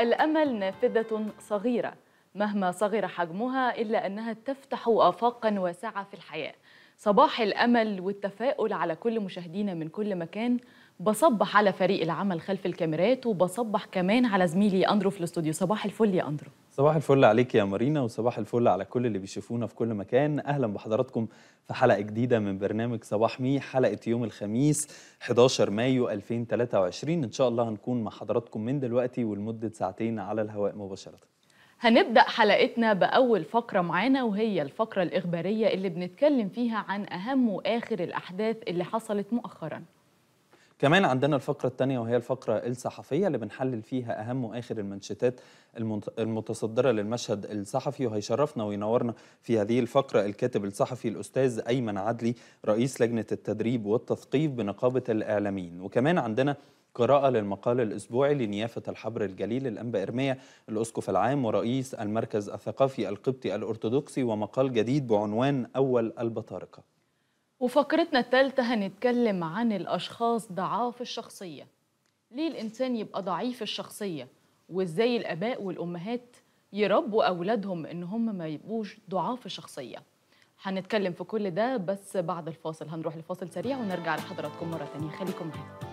الامل نافذه صغيره مهما صغر حجمها الا انها تفتح افاقا واسعه في الحياه صباح الامل والتفاؤل على كل مشاهدينا من كل مكان بصبح على فريق العمل خلف الكاميرات وبصبح كمان على زميلي اندرو في الاستوديو صباح الفل يا اندرو صباح الفل عليك يا مارينا وصباح الفل على كل اللي بيشوفونا في كل مكان اهلا بحضراتكم في حلقه جديده من برنامج صباح مي حلقه يوم الخميس 11 مايو 2023 ان شاء الله هنكون مع حضراتكم من دلوقتي ولمده ساعتين على الهواء مباشره هنبدأ حلقتنا بأول فقرة معانا وهي الفقرة الإخبارية اللي بنتكلم فيها عن أهم وآخر الأحداث اللي حصلت مؤخراً كمان عندنا الفقرة الثانية وهي الفقرة الصحفية اللي بنحلل فيها أهم وآخر المنشطات المتصدرة للمشهد الصحفي وهيشرفنا وينورنا في هذه الفقرة الكاتب الصحفي الأستاذ أيمن عدلي رئيس لجنة التدريب والتثقيف بنقابة الإعلاميين وكمان عندنا قراءة للمقال الأسبوعي لنيافة الحبر الجليل الأنبا إرميا الأسقف العام ورئيس المركز الثقافي القبطي الأرثوذكسي ومقال جديد بعنوان أول البطارقة وفقرتنا الثالثة هنتكلم عن الأشخاص ضعاف الشخصية ليه الإنسان يبقى ضعيف الشخصية وإزاي الآباء والأمهات يربوا أولادهم إن هم ما يبقوش ضعاف الشخصية هنتكلم في كل ده بس بعد الفاصل هنروح لفاصل سريع ونرجع لحضراتكم مرة تانية خليكم معانا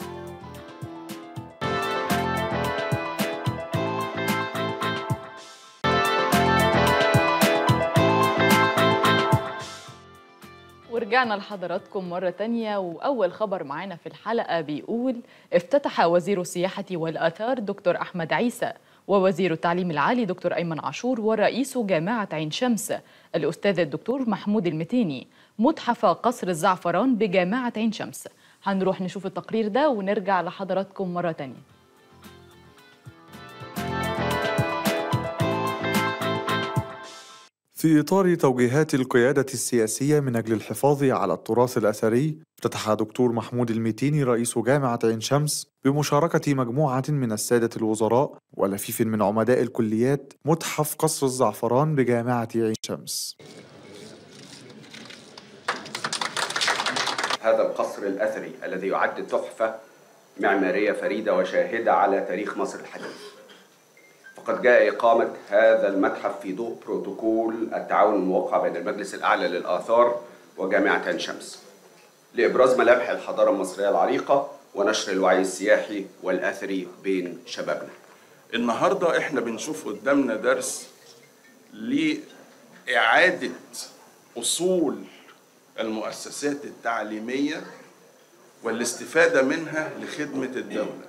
ورجعنا لحضراتكم مرة تانية وأول خبر معانا في الحلقة بيقول افتتح وزير السياحة والآثار دكتور أحمد عيسى ووزير التعليم العالي دكتور أيمن عاشور ورئيس جامعة عين شمس الأستاذ الدكتور محمود المتيني متحف قصر الزعفران بجامعة عين شمس هنروح نشوف التقرير ده ونرجع لحضراتكم مرة تانية في إطار توجيهات القيادة السياسية من أجل الحفاظ على التراث الأثري افتتح دكتور محمود المتيني رئيس جامعة عين شمس بمشاركة مجموعة من السادة الوزراء ولفيف من عمداء الكليات متحف قصر الزعفران بجامعة عين شمس هذا القصر الأثري الذي يعد تحفة معمارية فريدة وشاهدة على تاريخ مصر الحديث فقد جاء إقامة هذا المتحف في ضوء بروتوكول التعاون الموقع بين المجلس الأعلى للآثار وجامعة عين شمس لإبراز ملامح الحضارة المصرية العريقة ونشر الوعي السياحي والأثري بين شبابنا النهاردة إحنا بنشوف قدامنا درس لإعادة أصول المؤسسات التعليمية والاستفادة منها لخدمة الدولة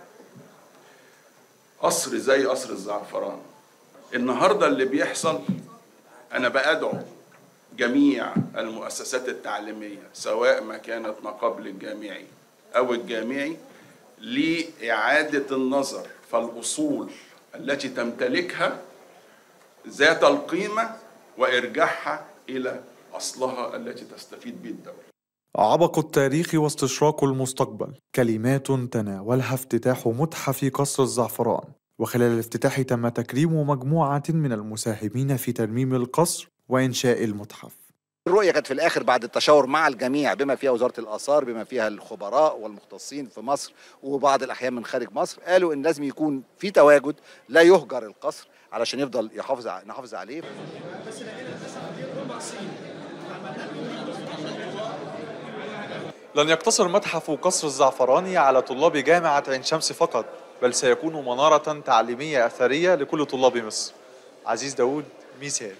قصر زي قصر الزعفران النهارده اللي بيحصل انا بادعو جميع المؤسسات التعليميه سواء ما كانت ما قبل الجامعي او الجامعي لاعاده النظر فالاصول التي تمتلكها ذات القيمه وارجاعها الى اصلها التي تستفيد به الدوله عبق التاريخ واستشراق المستقبل كلمات تناولها افتتاح متحف قصر الزعفران وخلال الافتتاح تم تكريم مجموعة من المساهمين في ترميم القصر وإنشاء المتحف الرؤية كانت في الآخر بعد التشاور مع الجميع بما فيها وزارة الآثار بما فيها الخبراء والمختصين في مصر وبعض الأحيان من خارج مصر قالوا إن لازم يكون في تواجد لا يهجر القصر علشان يفضل يحافظ نحافظ عليه لن يقتصر متحف قصر الزعفراني على طلاب جامعة عين شمس فقط بل سيكون منارة تعليمية أثرية لكل طلاب مصر عزيز داود ميسال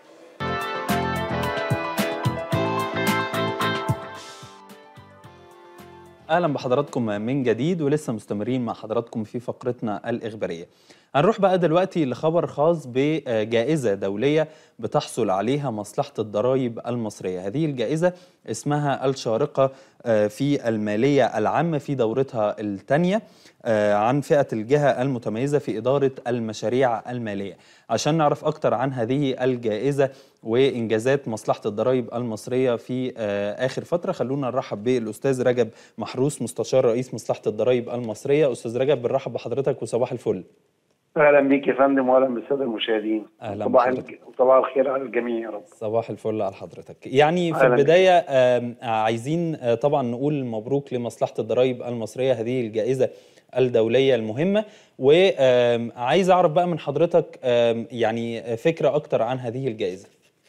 اهلا بحضراتكم من جديد ولسه مستمرين مع حضراتكم في فقرتنا الاخباريه هنروح بقى دلوقتي لخبر خاص بجائزة دولية بتحصل عليها مصلحة الضرائب المصرية هذه الجائزة اسمها الشارقة في المالية العامة في دورتها الثانية عن فئة الجهة المتميزة في إدارة المشاريع المالية عشان نعرف أكتر عن هذه الجائزة وإنجازات مصلحة الضرائب المصرية في آخر فترة خلونا نرحب بالأستاذ رجب محروس مستشار رئيس مصلحة الضرائب المصرية أستاذ رجب بنرحب بحضرتك وصباح الفل اهلا بيك يا فندم واهلا بالساده المشاهدين اهلا صباح بحضرتك. صباح الخير على الجميع يا رب صباح الفل على حضرتك يعني في أهلا بك. البداية آم، عايزين آه، طبعا نقول مبروك لمصلحة الضرائب المصرية هذه الجائزة الدوليه المهمه وعايز اعرف بقى من حضرتك آم، يعني فكره اكتر عن هذه الجائزه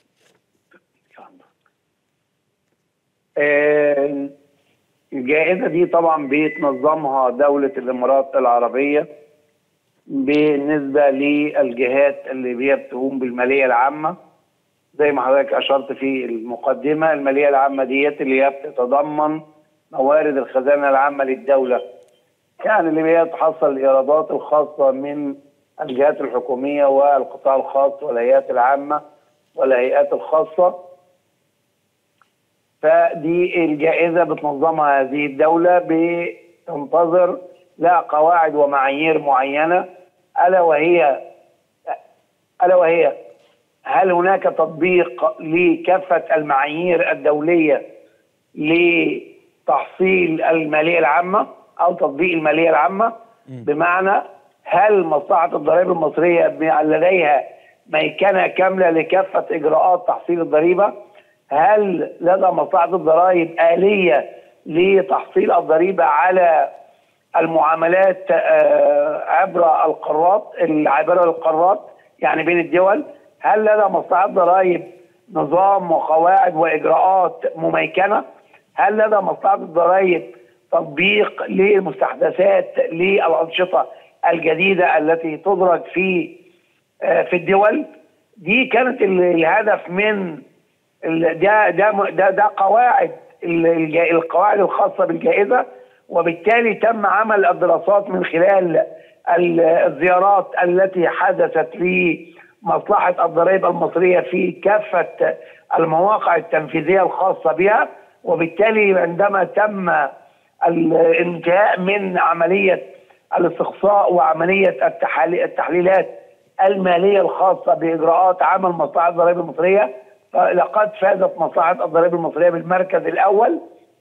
آه، الجائزة دي طبعا بتنظمها دولة الإمارات العربية بالنسبة للجهات اللي هي بتقوم بالمالية العامة زي ما حضرتك أشرت في المقدمة المالية العامة ديت اللي هي بتتضمن موارد الخزانة العامة للدولة يعني اللي هي تحصل الإيرادات الخاصة من الجهات الحكومية والقطاع الخاص والهيئات العامة والهيئات الخاصة فدي الجائزة بتنظمها هذه الدولة بتنتظر لها قواعد ومعايير معينة ألا وهي ألا وهي هل هناك تطبيق لكافة المعايير الدولية لتحصيل المالية العامة أو تطبيق المالية العامة بمعنى هل مصلحة الضرائب المصرية لديها ميكنة كاملة لكافة إجراءات تحصيل الضريبة هل لدى مصلحة الضرائب آلية لتحصيل الضريبة على المعاملات آه، عبر القارات العابرة للقارات يعني بين الدول هل لدى مصلحة الضرائب نظام وقواعد وإجراءات مميكنة هل لدى مصلحة الضرائب تطبيق للمستحدثات للأنشطة الجديدة التي تدرج في آه، في الدول دي كانت ال- الهدف من ال- ده ده ده, ده قواعد ال- الج- القواعد الخاصه بالجائزه وبالتالي تم عمل الدراسات من خلال ال- الزيارات التي حدثت لمصلحه الضرائب المصريه في كافه المواقع التنفيذيه الخاصه بها وبالتالي عندما تم الانتهاء من عمليه الاستقصاء وعمليه التحالي- التحليلات الماليه الخاصه باجراءات عمل مصلحه الضرائب المصريه لقد فازت مصلحه الضرائب المصريه بالمركز الاول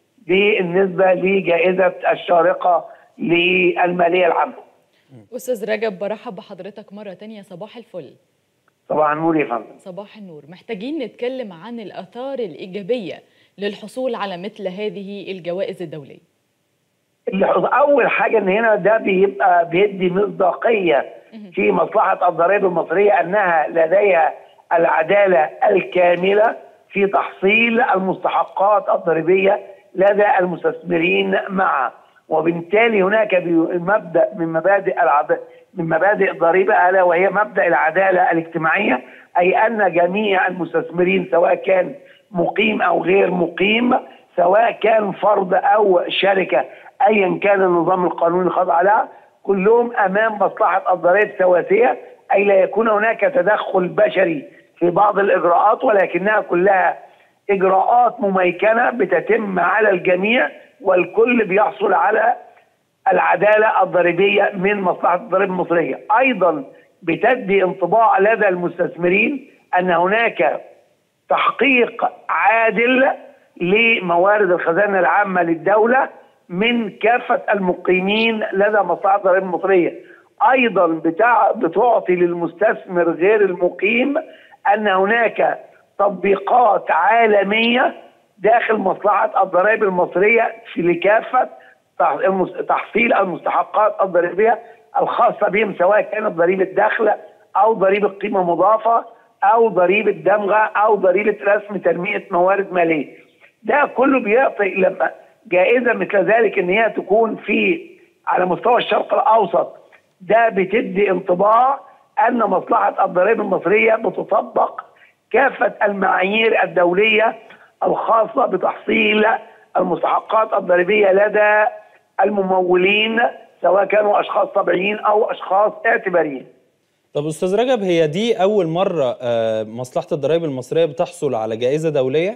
بالنسبه لجائزه الشارقه للماليه العامه. استاذ رجب برحب بحضرتك مره تانية صباح الفل صباح النور يا فندم. صباح النور محتاجين نتكلم عن الآثار الإيجابية للحصول على مثل هذه الجوائز الدولية اللي- اول حاجه ان هنا ده بيبقى بيدي مصداقيه في مصلحه الضرائب المصريه انها لديها العداله الكامله في تحصيل المستحقات الضريبيه لدى المستثمرين معا وبالتالي هناك بي- مبدا من مبادئ العد... من مبادئ الضريبه الا وهي مبدا العداله الاجتماعيه اي ان جميع المستثمرين سواء كان مقيم او غير مقيم سواء كان فرد او شركه ايا كان النظام القانوني الخاضع لها كلهم امام مصلحه الضرائب سواسيه اي لا يكون هناك تدخل بشري في بعض الاجراءات ولكنها كلها اجراءات مميكنه بتتم على الجميع والكل بيحصل على العداله الضريبيه من مصلحه الضرائب المصريه ايضا بتدي انطباع لدى المستثمرين ان هناك تحقيق عادل لموارد الخزانه العامه للدوله من كافه المقيمين لدى مصلحه الضرائب المصريه. ايضا بتاع بتعطي للمستثمر غير المقيم ان هناك تطبيقات عالميه داخل مصلحه الضرائب المصريه في لكافه تح- المس- تحصيل المستحقات الضريبيه الخاصه بهم سواء كانت ضريبه دخل او ضريبه قيمه مضافه او ضريبه دمغه او ضريبه رسم تنميه موارد ماليه. ده كله بيعطي لما جائزه مثل ذلك ان هي تكون في على مستوى الشرق الاوسط ده بتدي انطباع ان مصلحه الضرائب المصريه بتطبق كافه المعايير الدوليه الخاصه بتحصيل المستحقات الضريبيه لدى الممولين سواء كانوا اشخاص طبيعيين او اشخاص اعتباريين. طب استاذ رجب هي دي اول مره آه، مصلحه الضرائب المصريه بتحصل على جائزه دوليه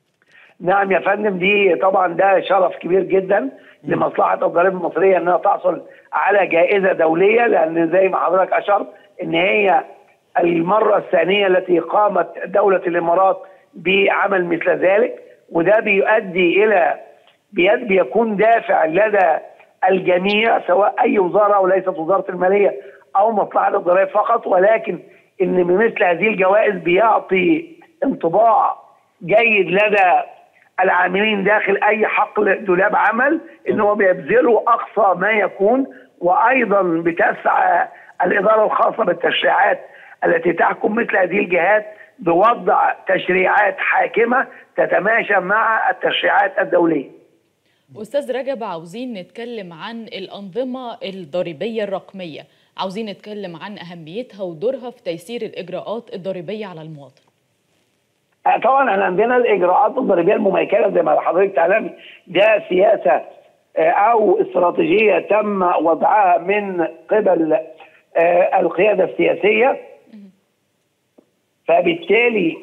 نعم يا فندم دي طبعا ده شرف كبير جدا لمصلحه الضرائب المصريه انها تحصل على جائزه دوليه لان زي ما حضرتك اشرت ان هي المره الثانيه التي قامت دوله الامارات بعمل مثل ذلك وده بيؤدي الى بيد- بيكون دافع لدى الجميع سواء اي وزاره وليست وزاره الماليه او مصلحه الضرائب فقط ولكن ان مثل هذه الجوائز بيعطي انطباع جيد لدى العاملين داخل اي حقل دولاب عمل ان هو بيبذلوا اقصى ما يكون وايضا بتسعى الاداره الخاصه بالتشريعات التي تحكم مثل هذه الجهات بوضع تشريعات حاكمه تتماشى مع التشريعات الدوليه. أستاذ رجب عاوزين نتكلم عن الأنظمة الضريبية الرقمية عاوزين نتكلم عن أهميتها ودورها في تيسير الإجراءات الضريبية على المواطن آه، طبعا احنا عندنا الاجراءات الضريبيه المميكنه زي ما حضرتك تعلمي ده سياسه آه، او استراتيجيه تم وضعها من قبل آه، القياده السياسيه فبالتالي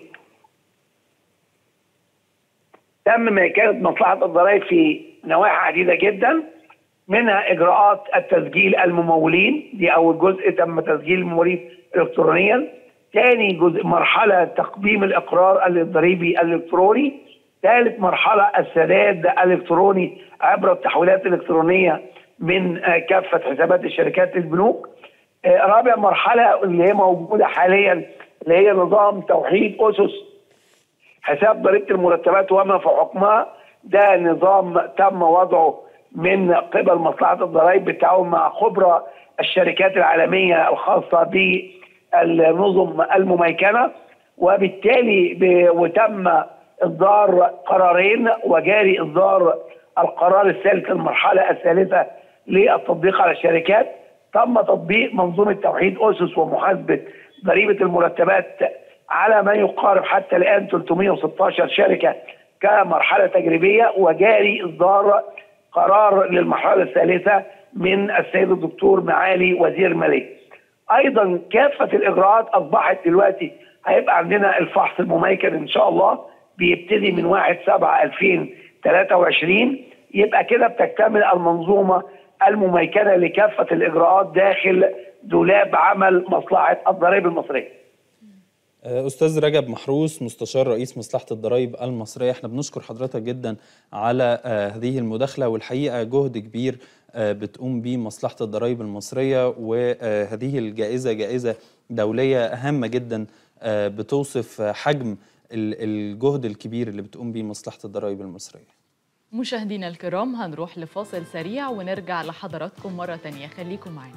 تم ميكنه مصلحه الضرائب في نواحي عديده جدا منها اجراءات التسجيل الممولين دي اول جزء تم تسجيل الممولين الكترونيا ثاني جزء مرحله تقديم الاقرار الضريبي الالكتروني ثالث مرحله السداد الالكتروني عبر التحويلات الالكترونيه من آه، كافه حسابات الشركات البنوك آه، رابع مرحله اللي هي موجوده حاليا اللي هي نظام توحيد اسس حساب ضريبه المرتبات وما في حكمها ده نظام تم وضعه من قبل مصلحه الضرائب بالتعاون مع خبراء الشركات العالميه الخاصه بالنظم المميكنه وبالتالي ب... وتم اصدار قرارين وجاري اصدار القرار الثالث المرحله الثالثه للتطبيق على الشركات تم تطبيق منظومه توحيد اسس ومحاسبه ضريبه المرتبات على ما يقارب حتى الان 316 شركه كمرحله تجريبيه وجاري اصدار قرار للمرحله الثالثه من السيد الدكتور معالي وزير الماليه. ايضا كافه الاجراءات اصبحت دلوقتي هيبقى عندنا الفحص المميكن ان شاء الله بيبتدي من 1 7 2023 يبقى كده بتكتمل المنظومه المميكنه لكافه الاجراءات داخل دولاب عمل مصلحه الضرائب المصريه. استاذ رجب محروس مستشار رئيس مصلحه الضرائب المصريه احنا بنشكر حضرتك جدا على آه، هذه المداخله والحقيقه جهد كبير آه، بتقوم به مصلحه الضرائب المصريه وهذه الجائزه جائزه دوليه هامه جدا آه، بتوصف حجم ال- الجهد الكبير اللي بتقوم به مصلحه الضرائب المصريه مشاهدينا الكرام هنروح لفاصل سريع ونرجع لحضراتكم مرة تانية خليكم معانا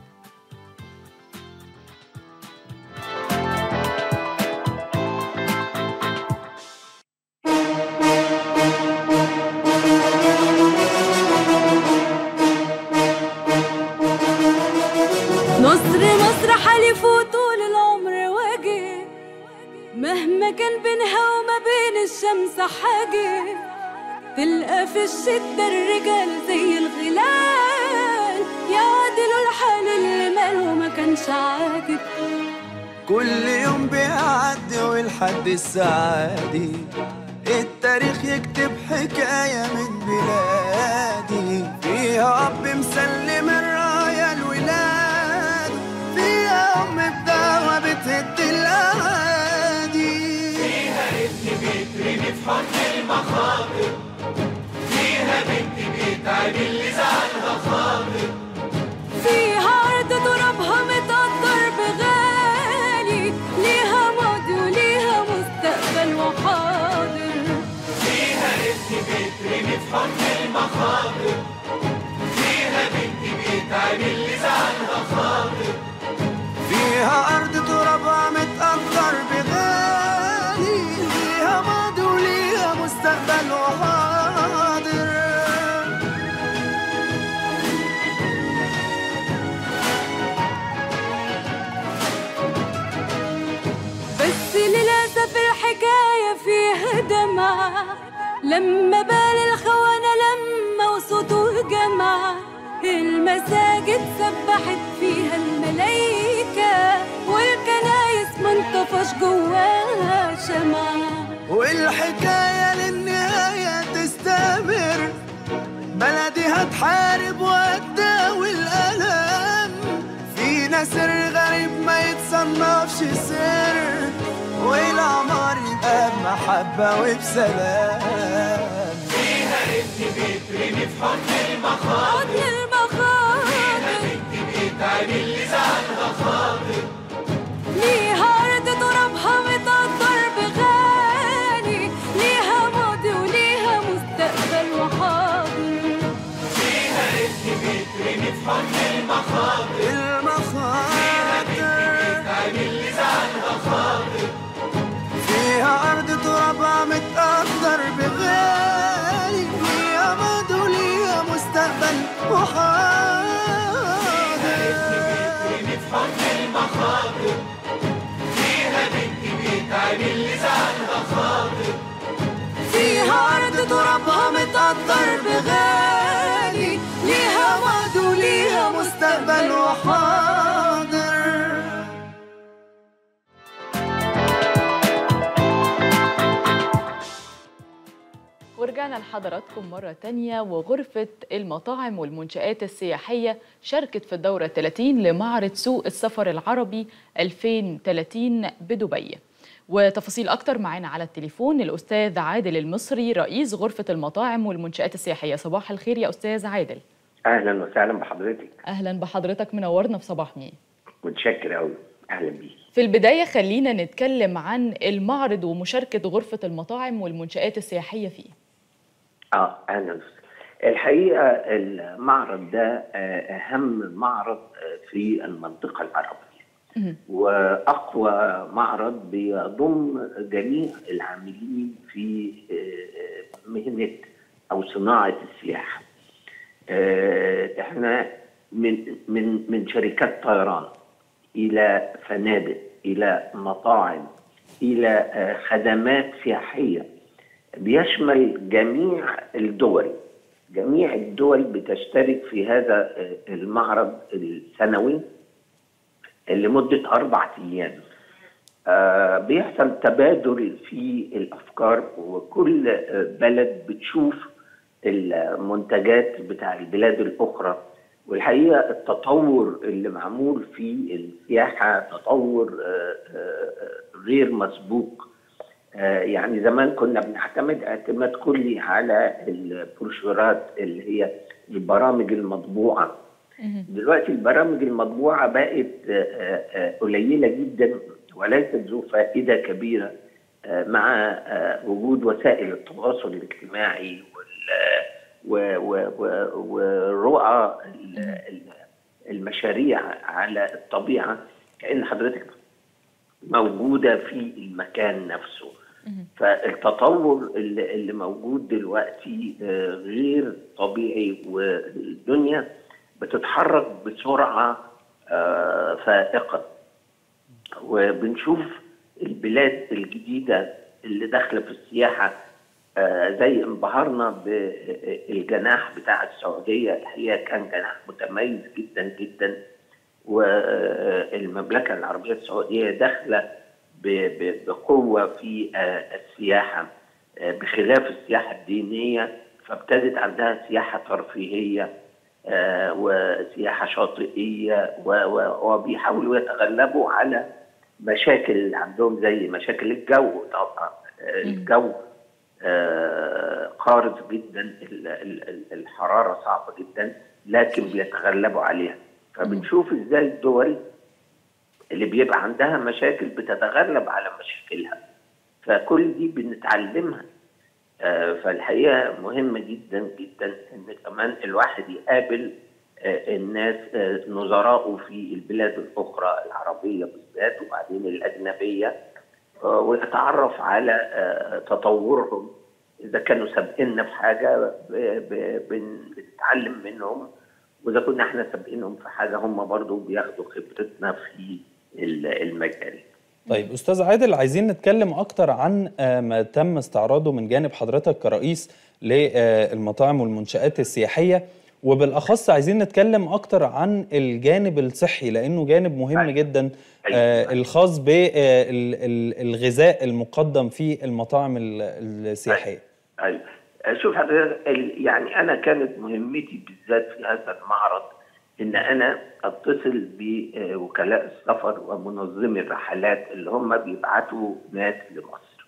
نصر مصر حلفوا طول العمر واجب مهما كان بينها وما بين الشمس حاجب تلقى في الشدة الرجال زي الغلال يعدلوا الحال اللي ماله ما كانش عاجب كل يوم بيعدي والحد السعادي التاريخ يكتب حكاية من بلادي فيها أب مسلم الراية الولاد فيها أم بدعوة بتهد الأعادي فيها ابن بيترمي في حضن المخاطر فيها بنت بيتعب اللي زعلها خاطر فيها أرض ترابها متقدر بغالي ليها ماضي وليها مستقبل وحاضر فيها ابن بيترمي في حضن المخاطر فيها بنت بيتعب اللي زعلها خاطر فيها أرض ترابها متقدر بغالي ليها ماضي وليها مستقبل وحاضر بس للأسف الحكاية فيها دمع لما بال الخونة لما وصوته جمع المساجد سبحت فيها الملايكة والكنايس ما انطفش جواها شمع والحكاية للنهاية تستمر بلدي هتحارب وهتداوي الألم فينا سر غريب ما يتصنفش سر والعمر يبقى بمحبة وبسلام فيها ابن بيترمي في حضن المخاطر حضن المخاطر بيتعب اللي زعلها خاطر ليها أرض ترابها متقدر بغالي ليها ماضي وليها مستقبل وحاضر فيها ابن بيترمي في حضن المخاطر ورجعنا لحضراتكم مرة تانية وغرفة المطاعم والمنشآت السياحية شاركت في الدورة 30 لمعرض سوق السفر العربي 2030 بدبي وتفاصيل أكتر معانا على التليفون الأستاذ عادل المصري رئيس غرفة المطاعم والمنشآت السياحية صباح الخير يا أستاذ عادل اهلا وسهلا بحضرتك أهلا بحضرتك منورنا في صباح مين متشكر قوي اهلا بيك في البداية خلينا نتكلم عن المعرض ومشاركة غرفة المطاعم والمنشآت السياحية فيه اه اهلا وسهلا الحقيقه المعرض ده آه، اهم معرض آه، في المنطقه العربيه مهم. واقوى معرض بيضم جميع العاملين في آه، مهنه او صناعه السياحه. آه، احنا من من من شركات طيران الى فنادق الى مطاعم الى آه، خدمات سياحيه بيشمل جميع الدول جميع الدول بتشترك في هذا آه، المعرض السنوي لمدة أربع أيام آه، بيحصل تبادل في الأفكار وكل آه، بلد بتشوف المنتجات بتاع البلاد الأخرى والحقيقة التطور اللي معمول في السياحة تطور آه، آه، غير مسبوق آه، يعني زمان كنا بنعتمد اعتماد كلي على البروشورات اللي هي البرامج المطبوعه دلوقتي البرامج المطبوعه بقت آه، آه، قليله جدا وليست ذو فائده كبيره آه، مع آه، وجود وسائل التواصل الاجتماعي وال- و- و- و- ورؤى ال- ال- المشاريع على الطبيعه كان حضرتك موجوده في المكان نفسه فالتطور اللي, اللي موجود دلوقتي آه، غير طبيعي والدنيا بتتحرك بسرعه آه، فائقه وبنشوف البلاد الجديده اللي داخله في السياحه آه، زي انبهرنا بالجناح بتاع السعوديه الحقيقه كان جناح متميز جدا جدا والمملكه العربيه السعوديه داخله ب- ب- بقوه في آه، السياحه آه، بخلاف السياحه الدينيه فابتدت عندها سياحه ترفيهيه آه، وسياحه شاطئيه و- و- وبيحاولوا يتغلبوا على مشاكل اللي عندهم زي مشاكل الجو طبعا آه، الجو آه، قارس جدا ال- ال- ال- الحراره صعبه جدا لكن بيتغلبوا عليها فبنشوف ازاي الدول اللي بيبقى عندها مشاكل بتتغلب على مشاكلها فكل دي بنتعلمها آه، فالحقيقه مهمه جدا جدا ان كمان الواحد يقابل آه، الناس آه، نظرائه في البلاد الاخرى العربيه بالذات وبعدين الاجنبيه آه، ويتعرف على آه، تطورهم اذا كانوا سابقيننا في حاجه ب- ب- بن- بنتعلم منهم واذا كنا احنا سابقينهم في حاجه هم برضو بياخدوا خبرتنا في ال- المجال طيب استاذ عادل عايزين نتكلم اكتر عن آه، ما تم استعراضه من جانب حضرتك كرئيس للمطاعم والمنشآت السياحية وبالاخص عايزين نتكلم اكتر عن الجانب الصحي لانه جانب مهم جدا آه، الخاص بالغذاء المقدم في المطاعم ال- السياحية ايوه شوف حضرتك ال- يعني انا كانت مهمتي بالذات في هذا المعرض ان انا اتصل بوكلاء السفر ومنظمي الرحلات اللي هم بيبعتوا ناس لمصر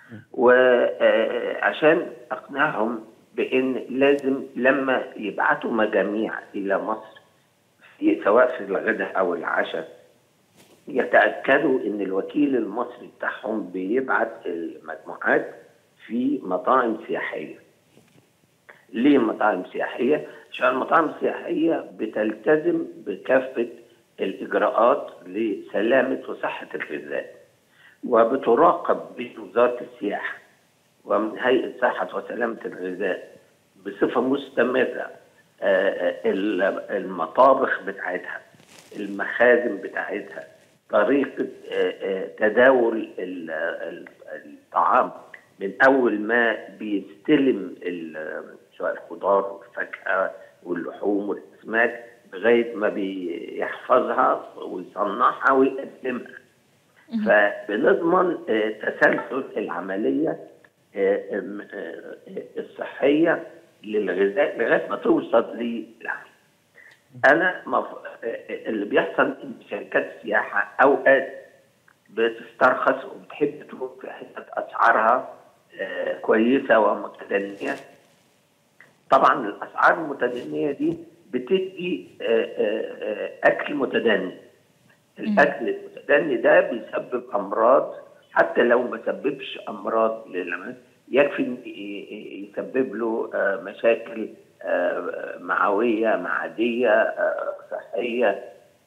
وعشان اقنعهم بان لازم لما يبعتوا مجاميع الى مصر في- سواء في الغداء او العشاء يتاكدوا ان الوكيل المصري بتاعهم بيبعت المجموعات في مطاعم سياحيه. ليه مطاعم سياحيه؟ عشان المطاعم السياحيه بتلتزم بكافه الاجراءات لسلامه وصحه الغذاء. وبتراقب من وزاره السياحه ومن هيئه صحه وسلامه الغذاء بصفه مستمره آه، آه، المطابخ بتاعتها المخازن بتاعتها طريقه آه، آه، تداول ال- ال- الطعام من اول ما بيستلم ال- سواء الخضار والفاكهه واللحوم والاسماك لغايه ما بيحفظها ويصنعها ويقدمها فبنضمن آه، تسلسل العمليه آه، آم، آه، الصحيه للغذاء لغايه ما توصل للعقل. انا مف... اللي بيحصل ان شركات السياحه اوقات بتسترخص وبتحب تروح في حتت اسعارها آه، كويسه ومتدنيه طبعا الاسعار المتدنيه دي بتدي آه، آه، آه، اكل متدني الاكل المتدني ده بيسبب امراض حتى لو ما سببش امراض للعمل يكفي إن ي- ي- يسبب له آه، مشاكل آه، معويه معديه آه، صحيه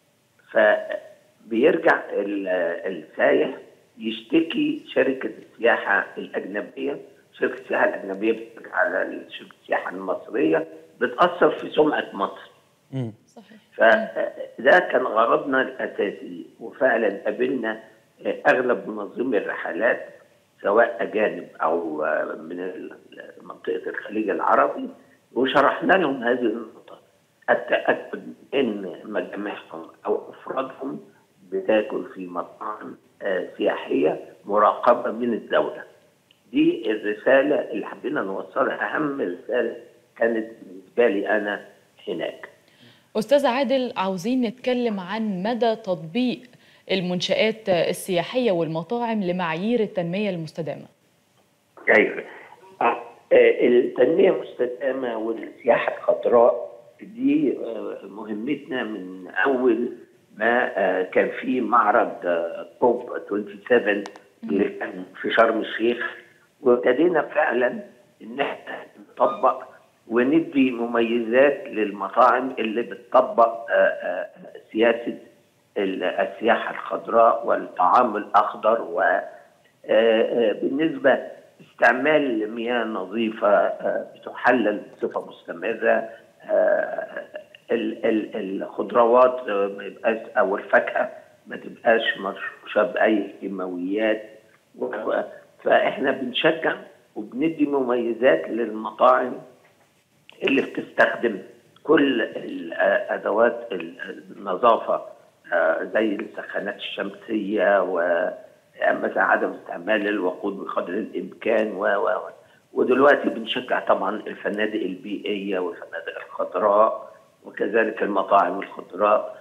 فبيرجع ال- السايح يشتكي شركه السياحه الاجنبيه شركه السياحه الاجنبيه بترجع على شركه السياحه المصريه بتاثر في سمعه مصر مم. صحيح فده كان غرضنا الاساسي وفعلا قابلنا اغلب منظمي الرحلات سواء اجانب او من منطقه الخليج العربي وشرحنا لهم هذه النقطه التاكد ان مجامعهم او افرادهم بتاكل في مطاعم آه، سياحيه مراقبه من الدوله دي الرساله اللي حبينا نوصلها اهم رساله كانت بالنسبه لي انا هناك أستاذ عادل عاوزين نتكلم عن مدى تطبيق المنشآت السياحية والمطاعم لمعايير التنمية المستدامة ايوه آه، التنميه المستدامه والسياحه الخضراء دي آه، مهمتنا من اول ما آه، كان في معرض آه، كوب 27 اللي كان في شرم الشيخ وابتدينا فعلا ان احنا نطبق وندي مميزات للمطاعم اللي بتطبق آه، آه، سياسه ال- السياحه الخضراء والطعام الاخضر و آه، آه، بالنسبه استعمال مياه نظيفه آه، بتحلل بصفه مستمره آه، ال- ال- الخضروات آه، ما يبقاش او الفاكهه ما تبقاش مرشوشه باي كيماويات و- فاحنا بنشجع وبندي مميزات للمطاعم اللي بتستخدم كل الادوات النظافه آه، زي السخانات الشمسيه ومثلا عدم استعمال الوقود بقدر الامكان و و و. ودلوقتي بنشجع طبعا الفنادق البيئيه والفنادق الخضراء وكذلك المطاعم الخضراء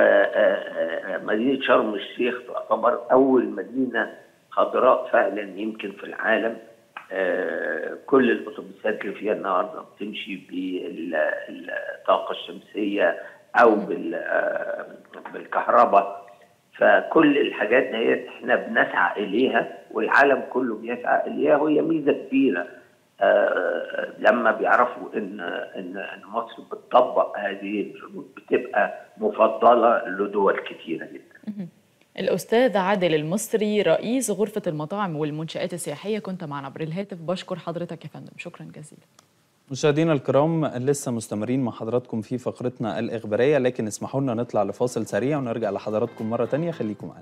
ومدينه شرم الشيخ تعتبر اول مدينه خضراء فعلا يمكن في العالم آه، كل الاتوبيسات اللي فيها النهارده بتمشي بالطاقه الشمسيه او بال- آه، بالكهرباء فكل الحاجات ديت احنا بنسعى اليها والعالم كله بيسعى اليها وهي ميزه كبيره آه، لما بيعرفوا ان ان ان مصر بتطبق هذه الشروط بتبقى مفضله لدول كثيره جدا. الأستاذ عادل المصري رئيس غرفة المطاعم والمنشآت السياحية كنت معنا عبر الهاتف بشكر حضرتك يا فندم شكرا جزيلا مشاهدينا الكرام لسه مستمرين مع حضراتكم في فقرتنا الإخبارية لكن اسمحوا لنا نطلع لفاصل سريع ونرجع لحضراتكم مرة تانية خليكم معنا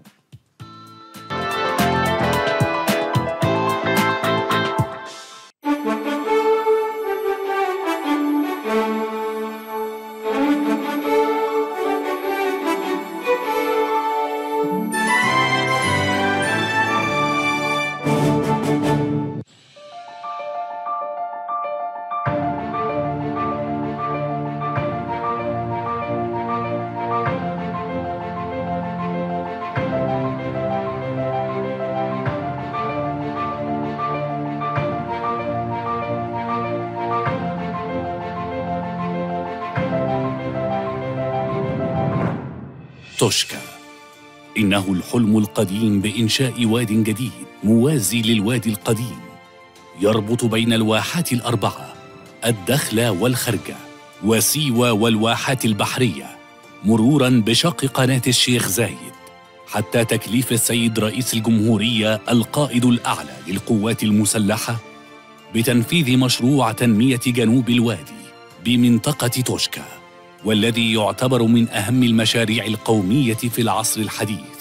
توشكا إنه الحلم القديم بإنشاء واد جديد موازي للوادي القديم يربط بين الواحات الأربعة الدخلة والخرجة وسيوة والواحات البحرية مرورا بشق قناة الشيخ زايد حتى تكليف السيد رئيس الجمهورية القائد الأعلى للقوات المسلحة بتنفيذ مشروع تنمية جنوب الوادي بمنطقة توشكا والذي يعتبر من اهم المشاريع القوميه في العصر الحديث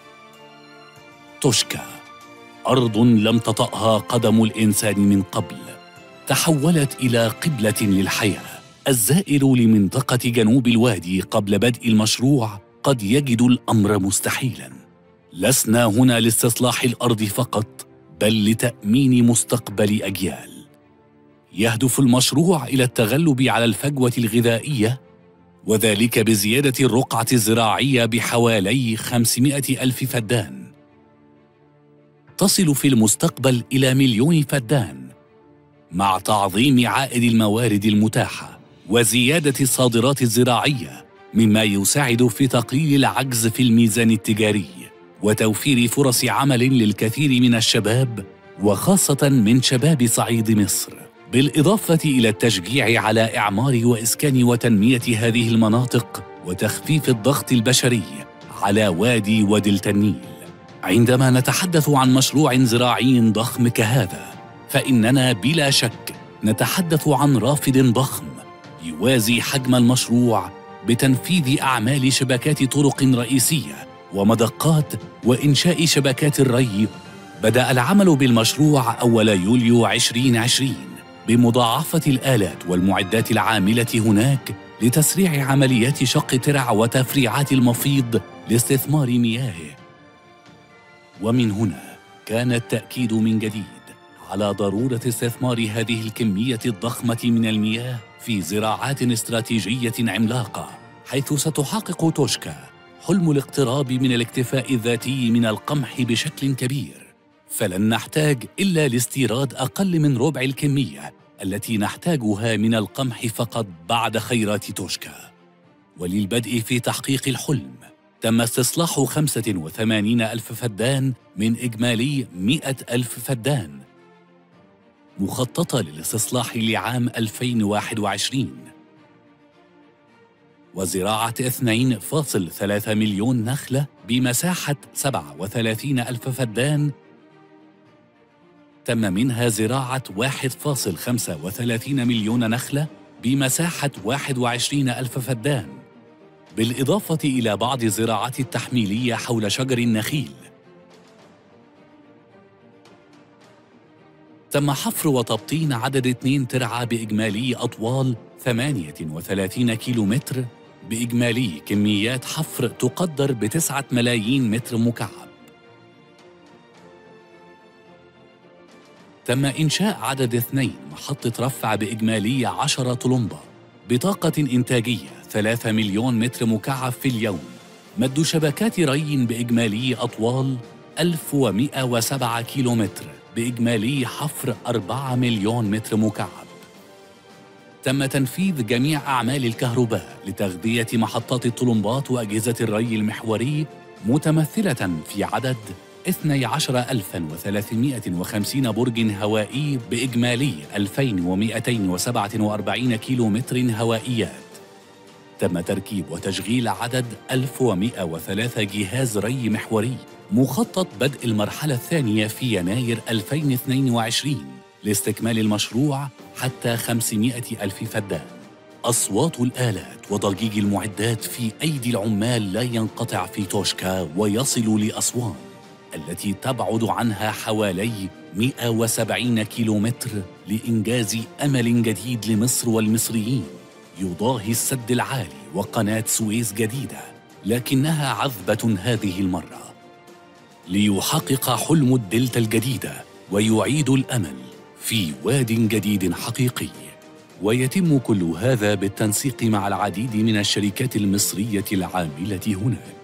توشكا ارض لم تطاها قدم الانسان من قبل تحولت الى قبله للحياه الزائر لمنطقه جنوب الوادي قبل بدء المشروع قد يجد الامر مستحيلا لسنا هنا لاستصلاح الارض فقط بل لتامين مستقبل اجيال يهدف المشروع الى التغلب على الفجوه الغذائيه وذلك بزياده الرقعه الزراعيه بحوالي 500 الف فدان تصل في المستقبل الى مليون فدان مع تعظيم عائد الموارد المتاحه وزياده الصادرات الزراعيه مما يساعد في تقليل العجز في الميزان التجاري وتوفير فرص عمل للكثير من الشباب وخاصه من شباب صعيد مصر بالاضافه الى التشجيع على اعمار واسكان وتنميه هذه المناطق وتخفيف الضغط البشري على وادي ودلتا النيل عندما نتحدث عن مشروع زراعي ضخم كهذا فاننا بلا شك نتحدث عن رافد ضخم يوازي حجم المشروع بتنفيذ اعمال شبكات طرق رئيسيه ومدقات وانشاء شبكات الري بدا العمل بالمشروع اول يوليو 2020 بمضاعفه الالات والمعدات العامله هناك لتسريع عمليات شق ترع وتفريعات المفيض لاستثمار مياهه ومن هنا كان التاكيد من جديد على ضروره استثمار هذه الكميه الضخمه من المياه في زراعات استراتيجيه عملاقه حيث ستحقق توشكا حلم الاقتراب من الاكتفاء الذاتي من القمح بشكل كبير فلن نحتاج الا لاستيراد اقل من ربع الكميه التي نحتاجها من القمح فقط بعد خيرات توشكا وللبدء في تحقيق الحلم تم استصلاح 85 ألف فدان من إجمالي 100 ألف فدان مخططة للاستصلاح لعام 2021 وزراعة 2.3 مليون نخلة بمساحة 37 ألف فدان تم منها زراعة 1.35 مليون نخلة بمساحة 21 ألف فدان بالإضافة إلى بعض الزراعات التحميلية حول شجر النخيل تم حفر وتبطين عدد اثنين ترعة بإجمالي أطوال 38 كيلومتر بإجمالي كميات حفر تقدر بتسعة ملايين متر مكعب تم إنشاء عدد اثنين محطة رفع بإجمالي عشرة طلمبة بطاقة إنتاجية ثلاثة مليون متر مكعب في اليوم مد شبكات ري بإجمالي أطوال 1107 كيلومتر بإجمالي حفر 4 مليون متر مكعب تم تنفيذ جميع أعمال الكهرباء لتغذية محطات الطلمبات وأجهزة الري المحوري متمثلة في عدد 12350 برج هوائي بإجمالي 2247 كيلومتر هوائيات تم تركيب وتشغيل عدد 1103 جهاز ري محوري مخطط بدء المرحلة الثانية في يناير 2022 لاستكمال المشروع حتى 500 ألف فدان أصوات الآلات وضجيج المعدات في أيدي العمال لا ينقطع في توشكا ويصل لأسوان التي تبعد عنها حوالي 170 كيلومتر لإنجاز أمل جديد لمصر والمصريين يضاهي السد العالي وقناة سويس جديدة لكنها عذبة هذه المرة ليحقق حلم الدلتا الجديدة ويعيد الأمل في واد جديد حقيقي ويتم كل هذا بالتنسيق مع العديد من الشركات المصرية العاملة هناك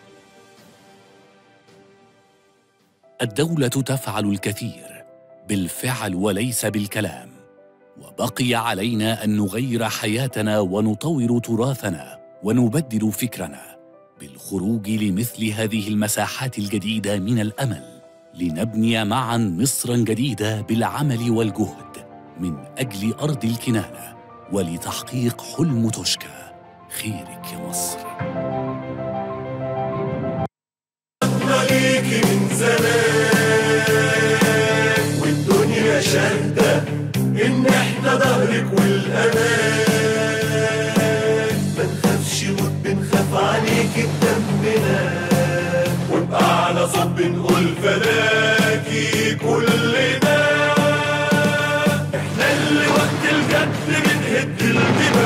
الدولة تفعل الكثير بالفعل وليس بالكلام وبقي علينا ان نغير حياتنا ونطور تراثنا ونبدل فكرنا بالخروج لمثل هذه المساحات الجديده من الامل لنبني معا مصرا جديده بالعمل والجهد من اجل ارض الكنانه ولتحقيق حلم توشكا خيرك يا مصر عليكي من زمان والدنيا شاهدة إن إحنا ظهرك والأمان ما نخافش موت بنخاف عليكي بدمنا وبأعلى صوت بنقول فداكي كلنا إحنا اللي وقت الجد بنهد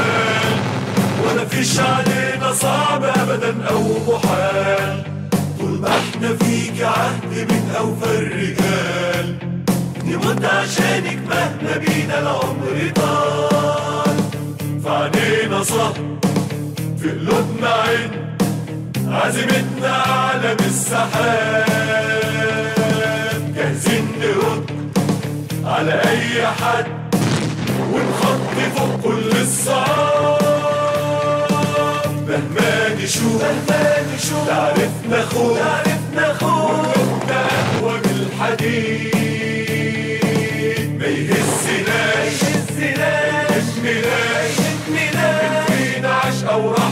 الجبال ولا فيش علينا صعب أبدا أو محال طول طول ما احنا فيك عهد من اوفى الرجال نموت عشانك مهما بينا العمر طال في عينينا صح في قلوبنا عين عزيمتنا اعلى من السحاب جاهزين نرد على اي حد ونخطي فوق كل الصعاب مهما نشوف مهما نشوف تعرفنا خوف تعرفنا خوف وقلوبنا اقوى من الحديد ما يهزناش ما يهزناش ما يهمناش فينا عشقة وراح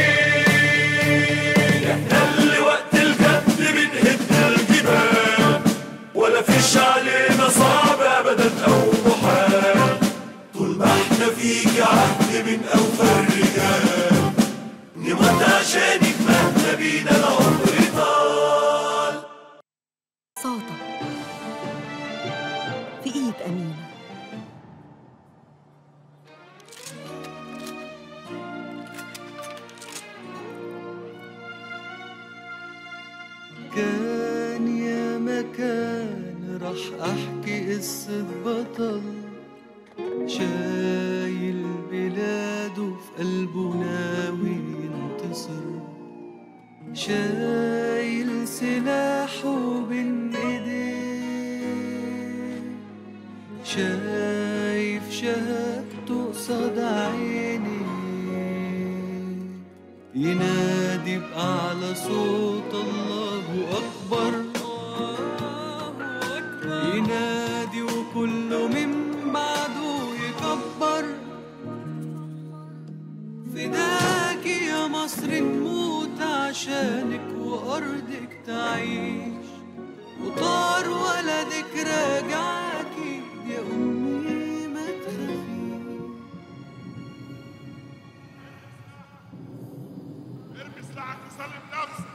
شهيد احنا اللي وقت الجد بنهد الجبال ولا فيش علينا صعب ابدا او محال طول ما احنا فيك عهد من اوفى الرجال نموت عشانك مهما بينا العمر طال صوتك في ايد امينه كان يا مكان راح احكي قصة بطل شايل بلاده في قلبه ناوي ينتصر شايل سلاحه بين ايديه شايف شهادته قصاد عيني ينادي بأعلى صوت الله أكبر ينادي وكله من بعده يكبر فداك يا مصر نموت عشانك وأرضك تعيش وطار ولدك راجعاكي يا أمي ما تخافي ارمي سلاحك وسلم نفسك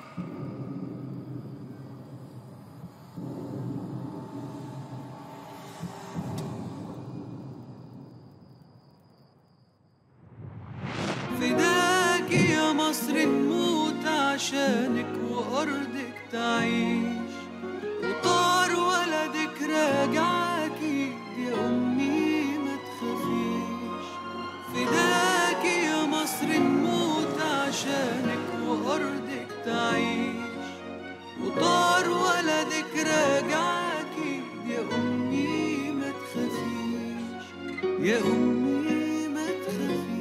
فداك يا مصر نموت عشانك وأرضك تعيش وطار ولدك راجعاكي يا أمي ما تخافيش فداك يا مصر نموت عشانك وأرضك تعيش وطار ولدك راجعاكي يا أمي ما تخافيش يا أمي ما تخافيش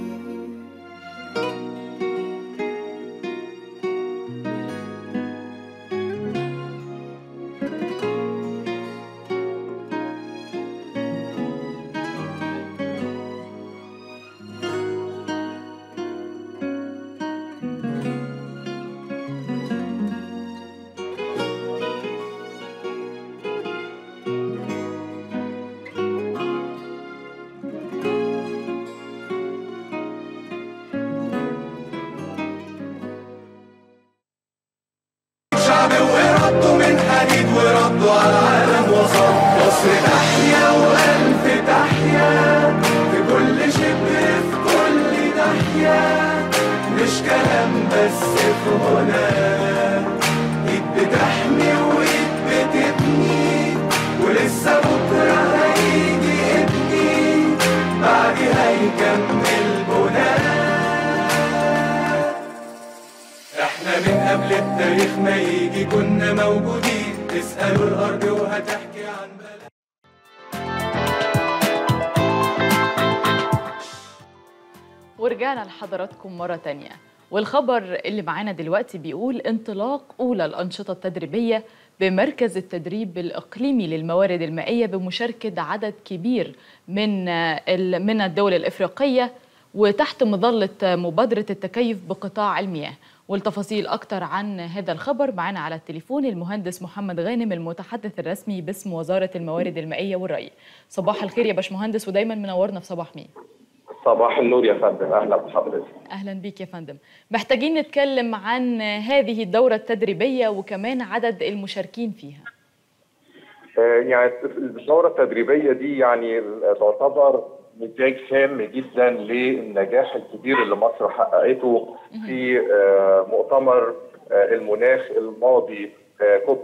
شعب وردوا من حديد وردوا على العالم وصل مصر تحيا وألف تحيا في كل شبر في كل ناحية مش كلام بس في هنا ايد بتحمي وايد بتبني ولسه بكرة هيجي ابني بعدي هيكمل بناء احنا من قبل التاريخ ما يجي كنا موجودين تسألوا الأرض وهتحكي عن بلد ورجعنا لحضراتكم مرة تانية والخبر اللي معانا دلوقتي بيقول انطلاق أولى الأنشطة التدريبية بمركز التدريب الإقليمي للموارد المائية بمشاركة عدد كبير من ال- من الدول الإفريقية وتحت مظلة مبادرة التكيف بقطاع المياه والتفاصيل أكتر عن هذا الخبر معنا على التليفون المهندس محمد غانم المتحدث الرسمي باسم وزارة الموارد المائية والري صباح الخير يا باشمهندس ودايما منورنا في صباح مين صباح النور يا فندم اهلا بحضرتك اهلا بيك يا فندم محتاجين نتكلم عن هذه الدوره التدريبيه وكمان عدد المشاركين فيها آه، يعني الدوره التدريبيه دي يعني تعتبر نتاج هام جدا للنجاح الكبير اللي مصر حققته في آه، مؤتمر آه، المناخ الماضي آه، كوب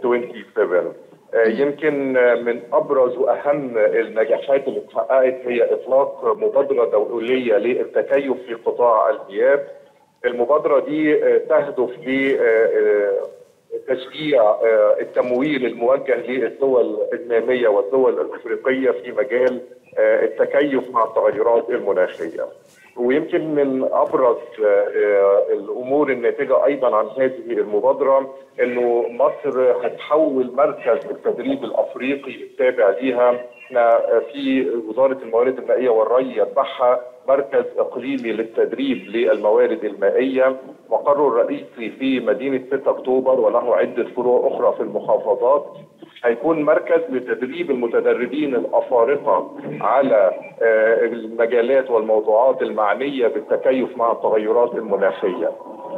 27 آه، يمكن آه، من ابرز واهم النجاحات اللي اتحققت هي اطلاق مبادره دوليه للتكيف في قطاع المياه المبادره دي آه، تهدف ل آه، آه، تشجيع آه، التمويل الموجه للدول الناميه والدول الافريقيه في مجال آه، التكيف مع التغيرات المناخيه. ويمكن من ابرز آه، آه، الامور الناتجه ايضا عن هذه المبادره انه مصر هتحول مركز التدريب الافريقي التابع ليها احنا آه، في وزاره الموارد المائيه والري يتبعها مركز اقليمي للتدريب للموارد المائيه مقره الرئيسي في مدينه 6 اكتوبر وله عده فروع اخرى في المحافظات هيكون مركز لتدريب المتدربين الافارقه على آه، المجالات والموضوعات المعنيه بالتكيف مع التغيرات المناخيه.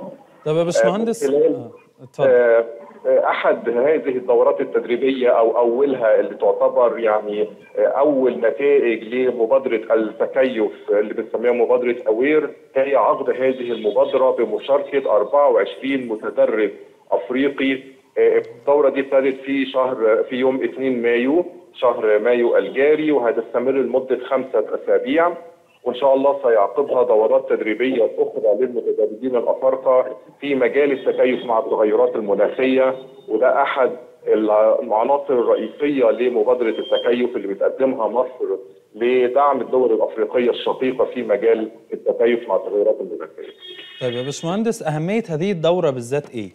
طب يا باشمهندس من خلال آه، اتفضل آه، آه، احد هذه الدورات التدريبيه او اولها اللي تعتبر يعني آه، اول نتائج لمبادره التكيف اللي بنسميها مبادره اوير هي عقد هذه المبادره بمشاركه 24 متدرب افريقي آه، الدوره دي ابتدت في شهر في يوم 2 مايو شهر مايو الجاري وهتستمر لمده خمسه اسابيع وان شاء الله سيعقبها دورات تدريبيه اخرى للمتدربين الافارقه في مجال التكيف مع التغيرات المناخيه وده احد العناصر الرئيسيه لمبادره التكيف اللي بتقدمها مصر لدعم الدول الافريقيه الشقيقه في مجال التكيف مع التغيرات المناخيه. طيب يا باشمهندس اهميه هذه الدوره بالذات ايه؟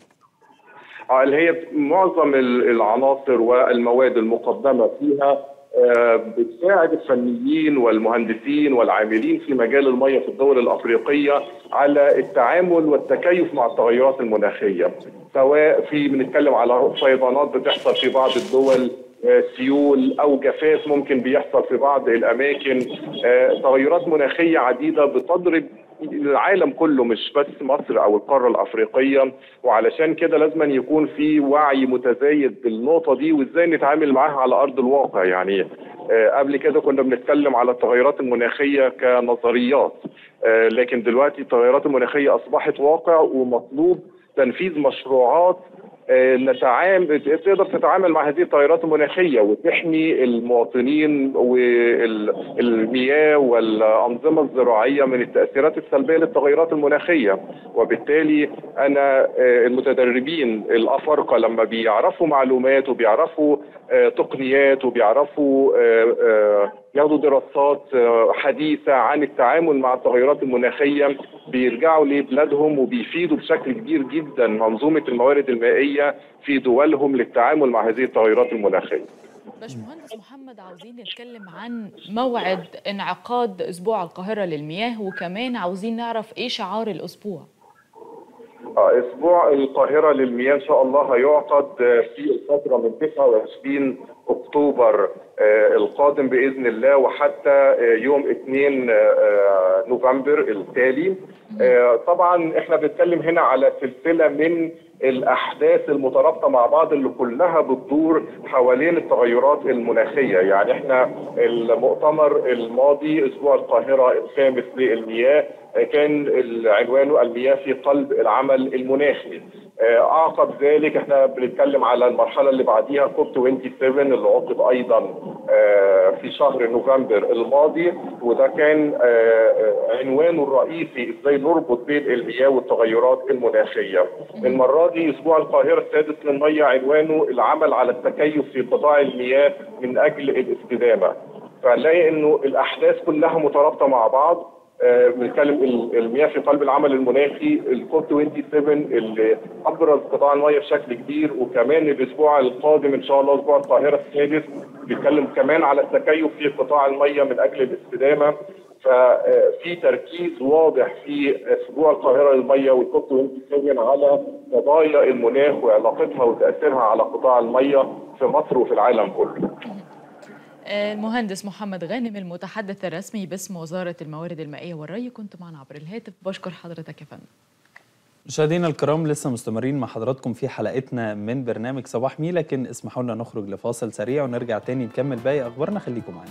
آه، اللي هي معظم ال- العناصر والمواد المقدمه فيها آه، بتساعد الفنيين والمهندسين والعاملين في مجال الميه في الدول الافريقيه على التعامل والتكيف مع التغيرات المناخيه سواء في بنتكلم على فيضانات بتحصل في بعض الدول آه، سيول او جفاف ممكن بيحصل في بعض الاماكن آه، تغيرات مناخيه عديده بتضرب العالم كله مش بس مصر او القاره الافريقيه وعلشان كده لازم يكون في وعي متزايد بالنقطه دي وازاي نتعامل معاها على ارض الواقع يعني آه، قبل كده كنا بنتكلم على التغيرات المناخيه كنظريات آه، لكن دلوقتي التغيرات المناخيه اصبحت واقع ومطلوب تنفيذ مشروعات آه، نتعامل تقدر تتعامل مع هذه التغيرات المناخيه وتحمي المواطنين والمياه والانظمه الزراعيه من التاثيرات السلبيه للتغيرات المناخيه وبالتالي انا آه، المتدربين الافارقه لما بيعرفوا معلومات وبيعرفوا آه، تقنيات وبيعرفوا آه، آه، ياخدوا دراسات آه، حديثه عن التعامل مع التغيرات المناخيه بيرجعوا لبلادهم وبيفيدوا بشكل كبير جدا منظومه الموارد المائيه في دولهم للتعامل مع هذه التغيرات المناخيه. باشمهندس محمد عاوزين نتكلم عن موعد انعقاد اسبوع القاهره للمياه وكمان عاوزين نعرف ايه شعار الاسبوع آه، اسبوع القاهره للمياه ان شاء الله هيعقد آه، في الفتره من 29 اكتوبر آه، القادم باذن الله وحتى آه، يوم 2 آه، نوفمبر التالي آه، طبعا احنا بنتكلم هنا على سلسله من الاحداث المترابطه مع بعض اللي كلها بتدور حوالين التغيرات المناخيه يعني احنا المؤتمر الماضي اسبوع القاهره الخامس للمياه آه، كان عنوانه المياه في قلب العمل المناخي آه، اعقب ذلك احنا بنتكلم على المرحله اللي بعديها كوب 27 اللي عقد ايضا آه، في شهر نوفمبر الماضي وده كان آه، آه، عنوانه الرئيسي ازاي نربط بين المياه والتغيرات المناخيه. المره دي اسبوع القاهره السادس للميه عنوانه العمل على التكيف في قطاع المياه من اجل الاستدامه. فنلاقي انه الاحداث كلها مترابطه مع بعض آه، بنتكلم ال- المياه في قلب العمل المناخي الكوب 27 اللي ابرز قطاع المياه بشكل كبير وكمان الاسبوع القادم ان شاء الله اسبوع القاهره السادس بيتكلم كمان على التكيف في قطاع المياه من اجل الاستدامه ففي تركيز واضح في اسبوع القاهره للمياه والكوب 27 على قضايا المناخ وعلاقتها وتاثيرها على قطاع المياه في مصر وفي العالم كله. آه، المهندس محمد غانم المتحدث الرسمي باسم وزاره الموارد المائيه والري كنت معنا عبر الهاتف بشكر حضرتك يا فندم مشاهدينا الكرام لسه مستمرين مع حضراتكم في حلقتنا من برنامج صباح مي لكن اسمحوا لنا نخرج لفاصل سريع ونرجع تاني نكمل باقي اخبارنا خليكم معانا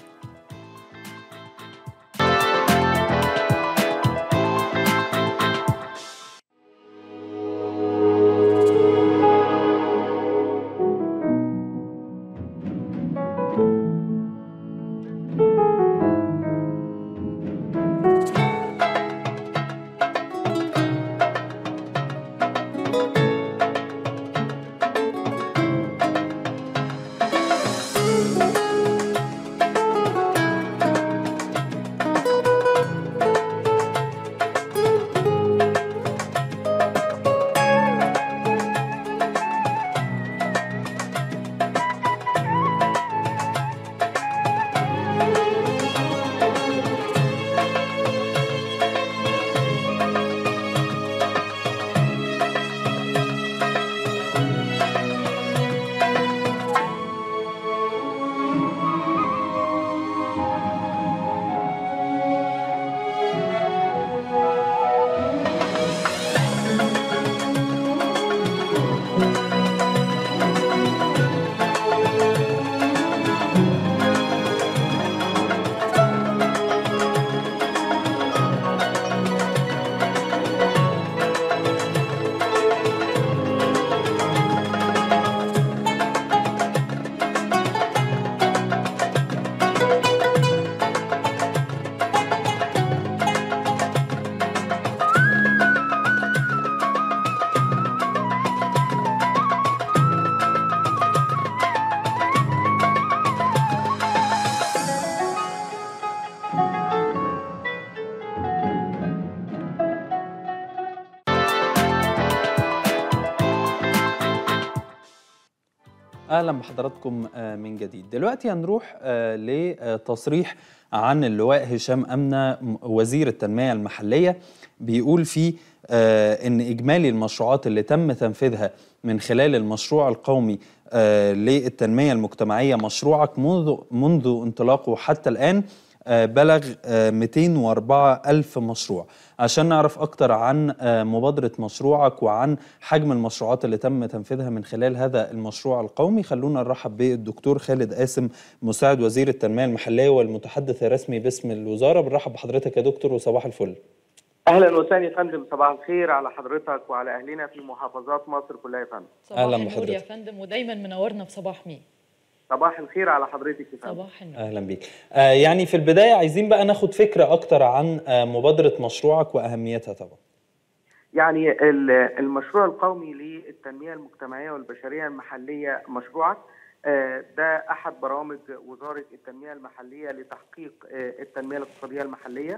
اهلا بحضراتكم آه، من جديد دلوقتي هنروح آه، لتصريح عن اللواء هشام امنه م- وزير التنميه المحليه بيقول فيه آه، ان اجمالي المشروعات اللي تم تنفيذها من خلال المشروع القومي آه، للتنميه المجتمعيه مشروعك منذ منذ انطلاقه حتى الان آه، بلغ آه، 204 ألف مشروع عشان نعرف أكتر عن آه، مبادرة مشروعك وعن حجم المشروعات اللي تم تنفيذها من خلال هذا المشروع القومي خلونا نرحب بالدكتور خالد قاسم مساعد وزير التنمية المحلية والمتحدث الرسمي باسم الوزارة بنرحب بحضرتك يا دكتور وصباح الفل اهلا وسهلا يا فندم صباح الخير على حضرتك وعلى اهلنا في محافظات مصر كلها يا فندم صباح أهلا النور يا بحضرتك. فندم ودايما منورنا في صباح مين صباح الخير على حضرتك يا فندم صباح النور أهلا بيك آه، يعني في البداية عايزين بقى ناخد فكرة أكتر عن آه، مبادرة مشروعك وأهميتها طبعا يعني ال- المشروع القومي للتنميه المجتمعيه والبشريه المحليه مشروعك آه، ده احد برامج وزاره التنميه المحليه لتحقيق آه، التنميه الاقتصاديه المحليه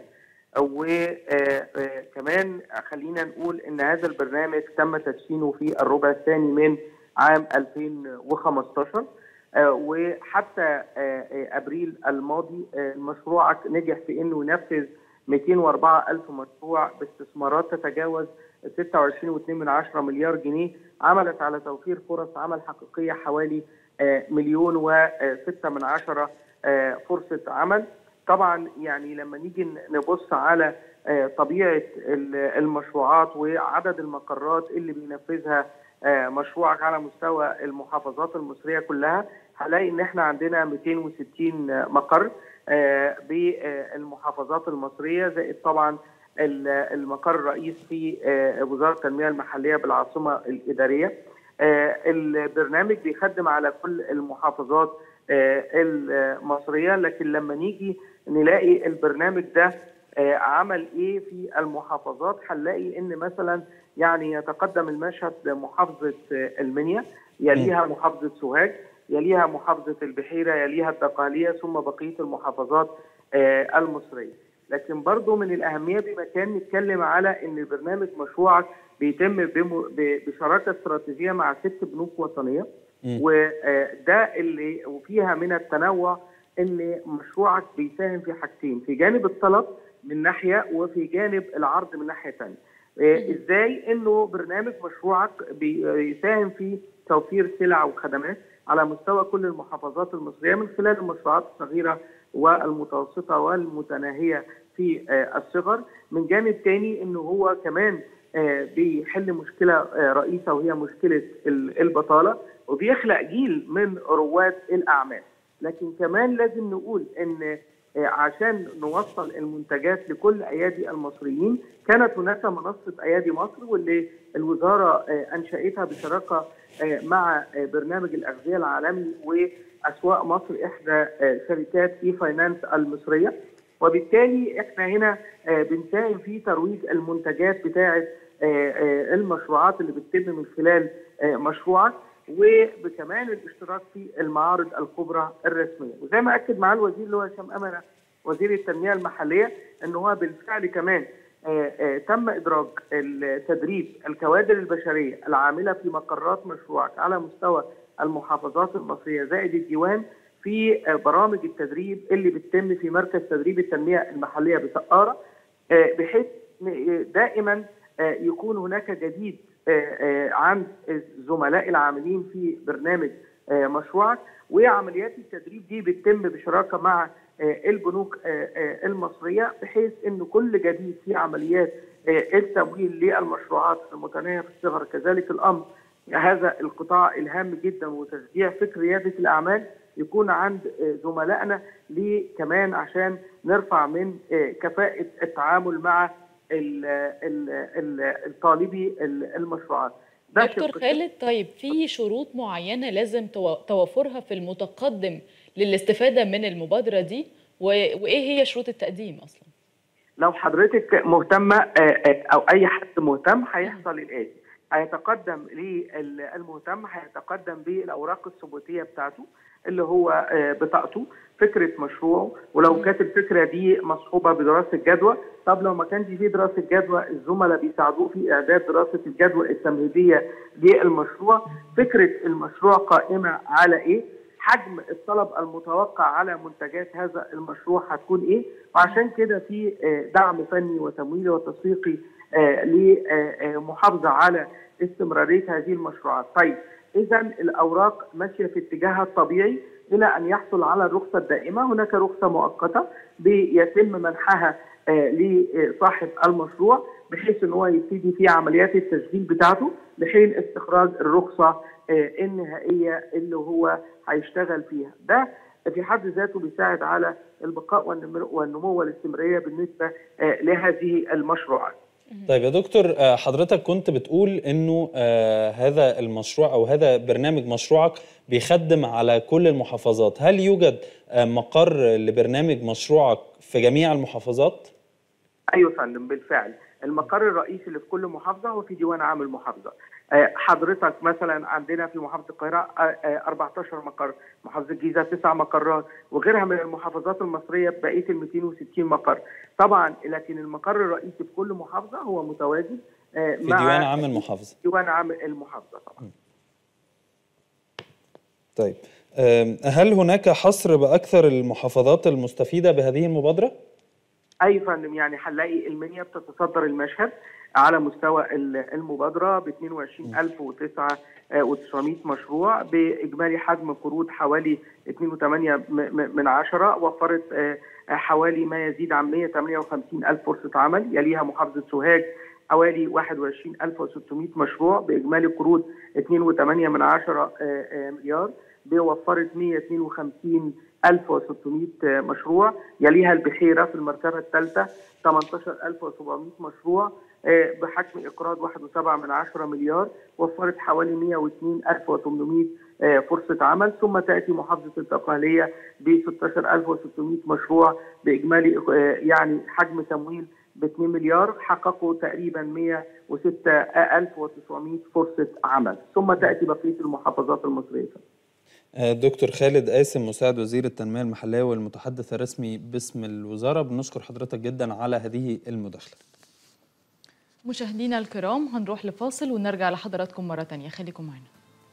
وكمان خلينا نقول ان هذا البرنامج تم تدشينه في الربع الثاني من عام 2015 آه، وحتى آه، آه، ابريل الماضي آه، مشروعك نجح في انه ينفذ 204 ألف مشروع باستثمارات تتجاوز 26.2 مليار جنيه عملت على توفير فرص عمل حقيقية حوالي آه، مليون وستة من عشرة آه، فرصة عمل طبعا يعني لما نيجي نبص على آه، طبيعة ال- المشروعات وعدد المقرات اللي بينفذها آه، مشروعك على مستوى المحافظات المصرية كلها هلاقي ان احنا عندنا 260 مقر آه، بالمحافظات المصرية زائد طبعا ال- المقر الرئيس في آه، وزارة التنمية المحلية بالعاصمة الإدارية آه، البرنامج بيخدم على كل المحافظات آه، المصرية لكن لما نيجي نلاقي البرنامج ده آه، عمل ايه في المحافظات هنلاقي ان مثلا يعني يتقدم المشهد محافظة آه، المنيا يليها محافظة سوهاج يليها محافظة البحيرة يليها الدقهلية ثم بقية المحافظات آه، المصرية لكن برضو من الأهمية بمكان نتكلم على أن برنامج مشروعك بيتم بم- ب- بشراكة استراتيجية مع ست بنوك وطنية وده اللي وفيها من التنوع ان مشروعك بيساهم في حاجتين في جانب الطلب من ناحيه وفي جانب العرض من ناحيه ثانيه ازاي انه برنامج مشروعك بيساهم في توفير سلع وخدمات على مستوى كل المحافظات المصريه من خلال المشروعات الصغيره والمتوسطه والمتناهيه في آه، الصغر من جانب تاني انه هو كمان آه، بيحل مشكله آه، رئيسه وهي مشكله ال- البطاله وبيخلق جيل من رواد الاعمال لكن كمان لازم نقول ان آه، عشان نوصل المنتجات لكل ايادي المصريين كانت هناك منصه ايادي مصر واللي الوزاره آه، انشاتها بشراكه آه، مع آه، برنامج الاغذيه العالمي واسواق مصر احدى آه، شركات اي فاينانس المصريه وبالتالي احنا هنا آه، بنساهم في ترويج المنتجات بتاعه آه، آه، المشروعات اللي بتتم من خلال آه، مشروعك وكمان الاشتراك في المعارض الكبرى الرسميه وزي ما اكد معاه الوزير اللي هو هشام امنه وزير التنميه المحليه ان هو بالفعل كمان آه، آه، تم ادراج التدريب الكوادر البشريه العامله في مقرات مشروعك على مستوى المحافظات المصريه زائد الديوان في آه، برامج التدريب اللي بتتم في مركز تدريب التنميه المحليه بسقاره آه، بحيث ن- دائما آه، يكون هناك جديد آه، آه، عن الزملاء العاملين في برنامج آه، مشروعك وعمليات التدريب دي بتتم بشراكه مع آه، البنوك آه، آه، المصريه بحيث ان كل جديد في عمليات آه، التمويل للمشروعات المتناهيه في الصغر كذلك الامر هذا القطاع الهام جدا وتشجيع فكر رياده الاعمال يكون عند آه، زملائنا ليه كمان عشان نرفع من آه، كفاءه التعامل مع ال- ال- ال- الطالبي ال- المشروعات ده دكتور شق- خالد طيب في شروط معينة لازم تو- توفرها في المتقدم للاستفادة من المبادرة دي و- وإيه هي شروط التقديم أصلا؟ لو حضرتك مهتمه آه، آه، او اي حد مهتم هيحصل الاتي هيتقدم للمهتم هيتقدم بالاوراق الثبوتيه بتاعته اللي هو آه، بطاقته فكره مشروعه ولو كانت الفكره دي مصحوبه بدراسه جدوى طب لو ما كانش في دراسه جدوى الزملاء بيساعدوه في اعداد دراسه الجدوى التمهيديه للمشروع فكره المشروع قائمه على ايه حجم الطلب المتوقع على منتجات هذا المشروع هتكون ايه وعشان كده في آه، دعم فني وتمويلي وتسويقي آه، لمحافظه على استمراريه هذه المشروعات طيب اذا الاوراق ماشيه في اتجاهها الطبيعي الى ان يحصل على الرخصه الدائمه هناك رخصه مؤقته بيتم منحها آه، لصاحب المشروع بحيث ان هو يبتدي في عمليات التسجيل بتاعته لحين استخراج الرخصه آه، النهائيه اللي هو هيشتغل فيها ده في حد ذاته بيساعد على البقاء والنمو والنمو والاستمراريه بالنسبه آه، لهذه المشروعات طيب يا دكتور آه، حضرتك كنت بتقول انه آه، هذا المشروع او هذا برنامج مشروعك بيخدم على كل المحافظات هل يوجد آه، مقر لبرنامج مشروعك في جميع المحافظات ايوه يا فندم بالفعل المقر الرئيسي اللي في كل محافظه هو في ديوان عام المحافظه آه، حضرتك مثلا عندنا في محافظه القاهره آه، آه، 14 مقر محافظه الجيزه تسع مقرات وغيرها من المحافظات المصريه بقيه ال 260 مقر طبعا لكن المقر الرئيسي في كل محافظه هو متواجد آه، في مع ديوان عام المحافظه ديوان عام المحافظه طبعا طيب آم، هل هناك حصر باكثر المحافظات المستفيده بهذه المبادره اي فندم يعني هنلاقي المنيا بتتصدر المشهد على مستوى ال- المبادره ب 22909 مشروع باجمالي حجم قروض حوالي 2.8 م- م- من عشرة وفرت آه، حوالي ما يزيد عن 158 ألف فرصة عمل يليها محافظة سوهاج حوالي 21600 مشروع بإجمالي قروض 2.8 من عشرة آه، آه، مليار بوفرت 152 1600 مشروع يليها البحيرة في المرتبة الثالثة 18700 مشروع آه، بحجم إقراض 1.7 من عشرة مليار وفرت حوالي 102800 آه، فرصة عمل ثم تأتي محافظة الدقهلية ب 16600 مشروع بإجمالي آه، يعني حجم تمويل ب 2 مليار حققوا تقريبا 106900 فرصة عمل ثم تأتي بقية المحافظات المصرية آه، دكتور خالد قاسم مساعد وزير التنميه المحليه والمتحدث الرسمي باسم الوزاره بنشكر حضرتك جدا على هذه المداخله مشاهدينا الكرام هنروح لفاصل ونرجع لحضراتكم مرة تانية خليكم معنا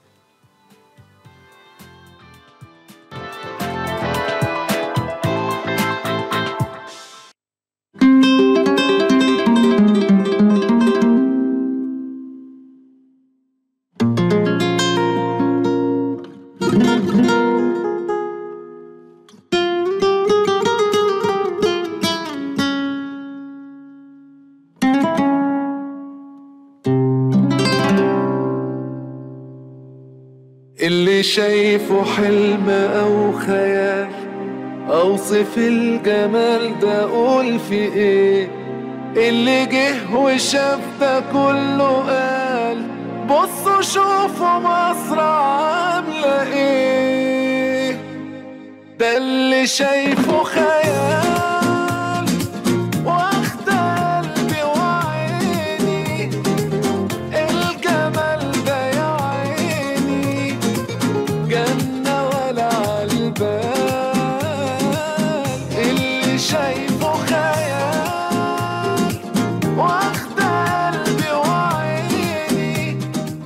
اللي شايفه حلم او خيال اوصف الجمال ده اقول في ايه اللي جه وشاف ده كله قال بصوا شوفوا مصر عاملة ايه ده اللي شايفه خيال واخد قلبي وعيني الجمال ده يا عيني جنة ولا عالبال اللي شايفه خيال واخد قلبي وعيني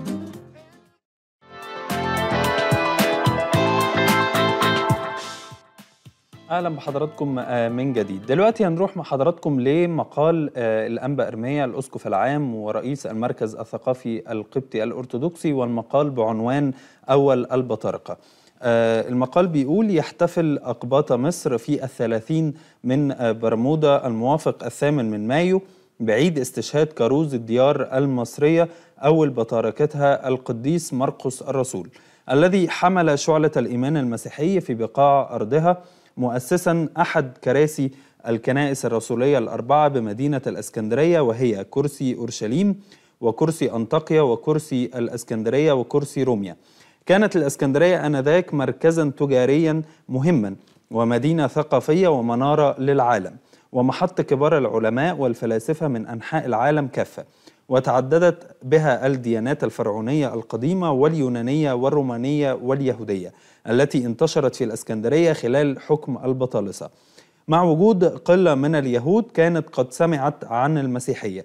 اهلا بحضراتكم آه، من جديد دلوقتي هنروح مع حضراتكم لمقال آه، الانبا ارميا الاسقف العام ورئيس المركز الثقافي القبطي الارثوذكسي والمقال بعنوان اول البطارقه آه، المقال بيقول يحتفل أقباط مصر في الثلاثين من آه، برمودا الموافق الثامن من مايو بعيد استشهاد كاروز الديار المصرية أول بطاركتها القديس مرقس الرسول الذي حمل شعلة الإيمان المسيحي في بقاع أرضها مؤسسا أحد كراسي الكنائس الرسولية الأربعة بمدينة الأسكندرية وهي كرسي أورشليم وكرسي أنطاكيا وكرسي الأسكندرية وكرسي روميا كانت الإسكندرية آنذاك مركزا تجاريا مهما ومدينة ثقافية ومنارة للعالم ومحط كبار العلماء والفلاسفة من أنحاء العالم كافة وتعددت بها الديانات الفرعونية القديمة واليونانية والرومانية واليهودية التي انتشرت في الإسكندرية خلال حكم البطالسة مع وجود قلة من اليهود كانت قد سمعت عن المسيحية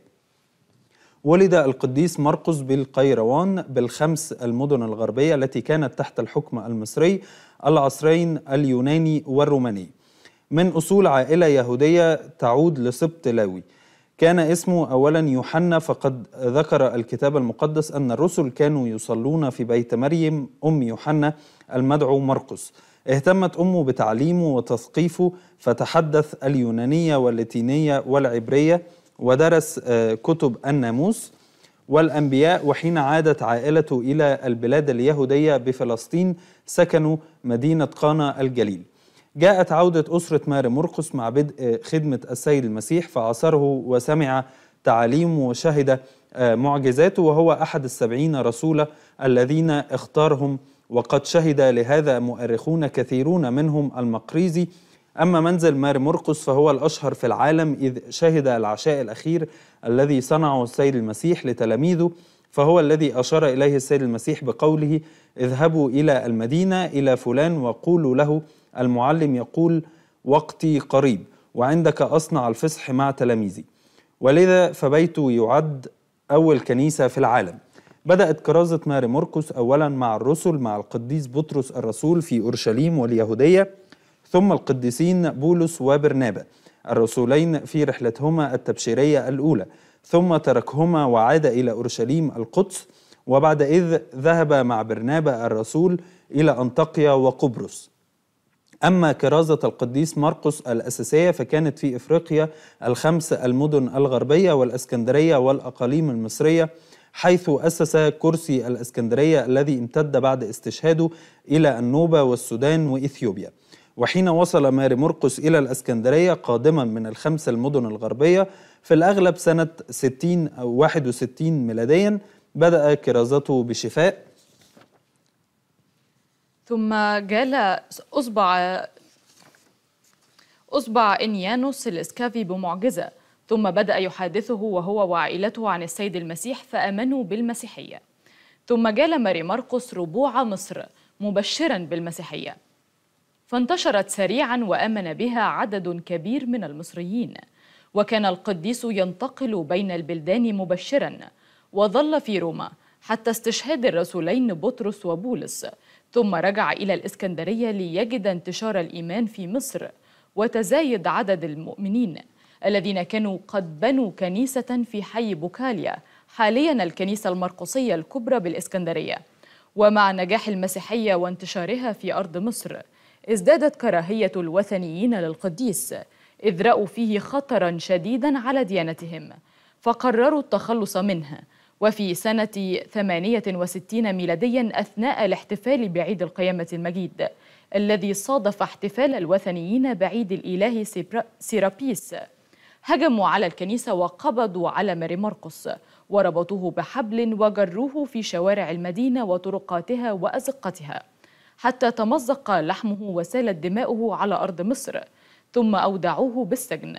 ولد القديس مرقس بالقيروان بالخمس المدن الغربية التي كانت تحت الحكم المصري العصرين اليوناني والروماني من أصول عائلة يهودية تعود لسبط لاوي كان اسمه أولا يوحنا فقد ذكر الكتاب المقدس أن الرسل كانوا يصلون في بيت مريم أم يوحنا المدعو مرقس اهتمت أمه بتعليمه وتثقيفه فتحدث اليونانية واللاتينية والعبرية ودرس آه، كتب الناموس والأنبياء وحين عادت عائلته إلى البلاد اليهودية بفلسطين سكنوا مدينة قانا الجليل جاءت عودة أسرة ماري مرقس مع بدء خدمة السيد المسيح فعاصره وسمع تعاليمه وشهد آه، معجزاته وهو أحد السبعين رسولا الذين اختارهم وقد شهد لهذا مؤرخون كثيرون منهم المقريزي أما منزل ماري مرقس فهو الأشهر في العالم إذ شهد العشاء الأخير الذي صنعه السيد المسيح لتلاميذه فهو الذي أشار إليه السيد المسيح بقوله اذهبوا إلى المدينة إلى فلان وقولوا له المعلم يقول وقتي قريب وعندك أصنع الفصح مع تلاميذي ولذا فبيته يعد أول كنيسة في العالم بدأت كرازة ماري مرقس أولا مع الرسل مع القديس بطرس الرسول في أورشليم واليهودية ثم القديسين بولس وبرنابا الرسولين في رحلتهما التبشيرية الأولى ثم تركهما وعاد إلى أورشليم القدس وبعد إذ ذهب مع برنابا الرسول إلى أنطاكيا وقبرص أما كرازة القديس مرقس الأساسية فكانت في إفريقيا الخمس المدن الغربية والأسكندرية والأقاليم المصرية حيث أسس كرسي الأسكندرية الذي امتد بعد استشهاده إلى النوبة والسودان وإثيوبيا وحين وصل ماري مرقس إلى الأسكندرية قادما من الخمس المدن الغربية في الأغلب سنة 60 أو 61 ميلاديا بدأ كرازته بشفاء ثم جال أصبع أصبع إنيانوس الإسكافي بمعجزة ثم بدأ يحادثه وهو وعائلته عن السيد المسيح فآمنوا بالمسيحية ثم جال ماري مرقس ربوع مصر مبشرا بالمسيحية فانتشرت سريعا وآمن بها عدد كبير من المصريين وكان القديس ينتقل بين البلدان مبشرا وظل في روما حتى استشهاد الرسولين بطرس وبولس ثم رجع إلى الإسكندرية ليجد انتشار الإيمان في مصر وتزايد عدد المؤمنين الذين كانوا قد بنوا كنيسة في حي بوكاليا حاليا الكنيسة المرقسية الكبرى بالإسكندرية ومع نجاح المسيحية وانتشارها في أرض مصر ازدادت كراهية الوثنيين للقديس إذ رأوا فيه خطرا شديدا على ديانتهم فقرروا التخلص منه وفي سنة 68 ميلاديا أثناء الاحتفال بعيد القيامة المجيد الذي صادف احتفال الوثنيين بعيد الإله سيبرا- سيرابيس هجموا على الكنيسة وقبضوا على ماري مرقس وربطوه بحبل وجروه في شوارع المدينة وطرقاتها وأزقتها حتى تمزق لحمه وسالت دماؤه على أرض مصر ثم أودعوه بالسجن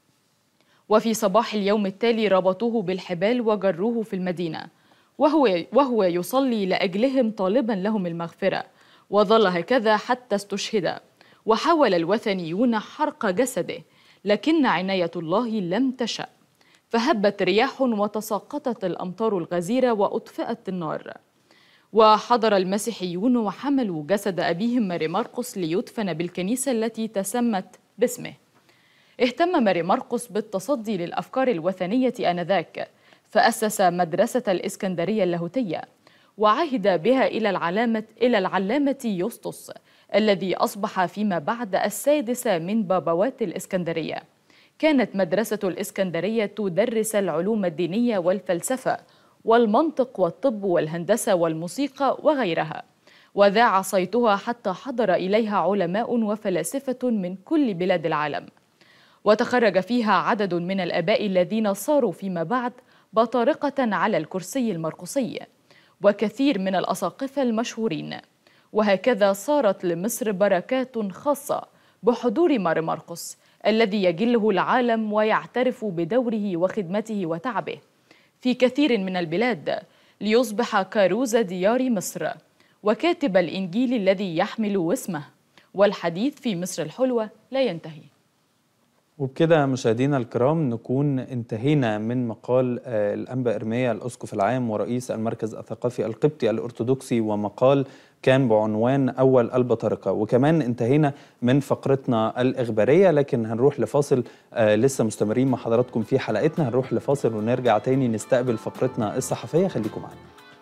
وفي صباح اليوم التالي ربطوه بالحبال وجروه في المدينة وهو, وهو يصلي لأجلهم طالبا لهم المغفرة وظل هكذا حتى استشهد وحاول الوثنيون حرق جسده لكن عناية الله لم تشأ فهبت رياح وتساقطت الأمطار الغزيرة وأطفأت النار وحضر المسيحيون وحملوا جسد أبيهم ماري مرقس ليدفن بالكنيسة التي تسمت باسمه اهتم ماري مرقس بالتصدي للأفكار الوثنية آنذاك فأسس مدرسة الإسكندرية اللاهوتية وعهد بها إلى العلامة إلى العلامة يسطس الذي أصبح فيما بعد السادس من بابوات الإسكندرية كانت مدرسة الإسكندرية تدرس العلوم الدينية والفلسفة والمنطق والطب والهندسة والموسيقى وغيرها وذاع صيتها حتى حضر إليها علماء وفلاسفة من كل بلاد العالم وتخرج فيها عدد من الآباء الذين صاروا فيما بعد بطارقة على الكرسي المرقسي وكثير من الأساقفة المشهورين وهكذا صارت لمصر بركات خاصة بحضور مار مرقس الذي يجله العالم ويعترف بدوره وخدمته وتعبه في كثير من البلاد ليصبح كاروز ديار مصر وكاتب الإنجيل الذي يحمل اسمه والحديث في مصر الحلوة لا ينتهي وبكده مشاهدينا الكرام نكون انتهينا من مقال آه، الأنبا إرميا الأسقف العام ورئيس المركز الثقافي القبطي الأرثوذكسي ومقال كان بعنوان أول البطارقة وكمان انتهينا من فقرتنا الإخبارية لكن هنروح لفاصل آه، لسه مستمرين مع حضراتكم في حلقتنا هنروح لفاصل ونرجع تاني نستقبل فقرتنا الصحفية خليكم معانا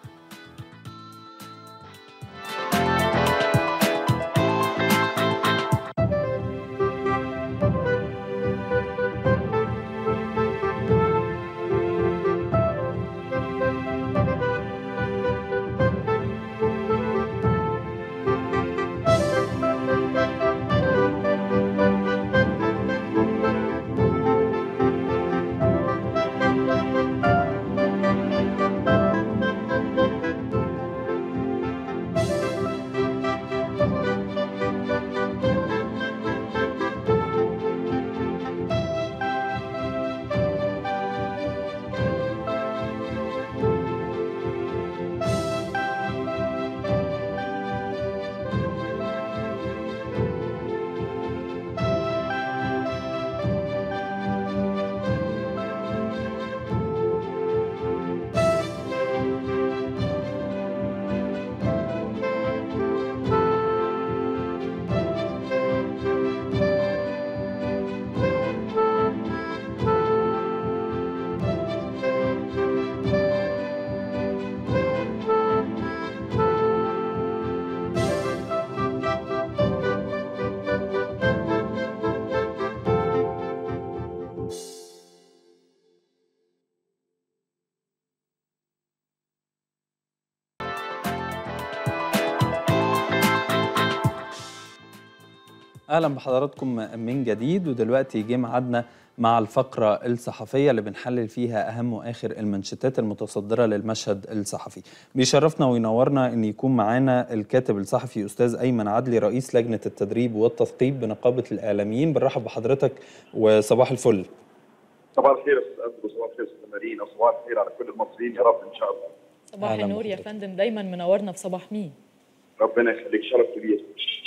اهلا بحضراتكم من جديد ودلوقتي جه ميعادنا مع الفقره الصحفيه اللي بنحلل فيها اهم واخر المنشطات المتصدره للمشهد الصحفي. بيشرفنا وينورنا ان يكون معانا الكاتب الصحفي استاذ ايمن عدلي رئيس لجنه التدريب والتثقيف بنقابه الاعلاميين بنرحب بحضرتك وصباح الفل. صباح الخير يا استاذ اندرو صباح الخير يا استاذ مارين وصباح الخير على كل المصريين يا رب ان شاء الله صباح أهلاً النور يا فندم دايما منورنا في صباح مين ربنا يخليك شرف كبير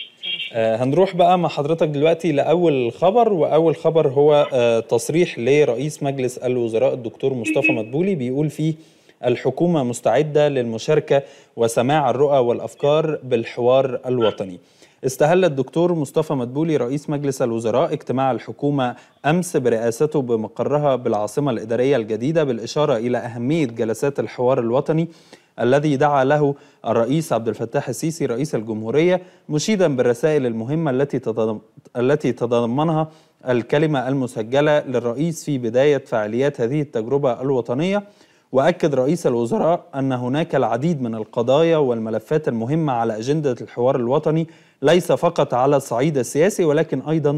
آه، هنروح بقى مع حضرتك دلوقتي لأول خبر وأول خبر هو آه، تصريح لرئيس مجلس الوزراء الدكتور مصطفى مدبولي بيقول فيه الحكومة مستعدة للمشاركة وسماع الرؤى والأفكار بالحوار الوطني استهل الدكتور مصطفى مدبولي رئيس مجلس الوزراء اجتماع الحكومة أمس برئاسته بمقرها بالعاصمة الإدارية الجديدة بالإشارة إلى أهمية جلسات الحوار الوطني الذي دعا له الرئيس عبد الفتاح السيسي رئيس الجمهورية مشيدا بالرسائل المهمة التي تتضم- التي تتضمنها الكلمة المسجلة للرئيس في بداية فعاليات هذه التجربة الوطنية وأكد رئيس الوزراء أن هناك العديد من القضايا والملفات المهمة على أجندة الحوار الوطني ليس فقط على الصعيد السياسي ولكن أيضا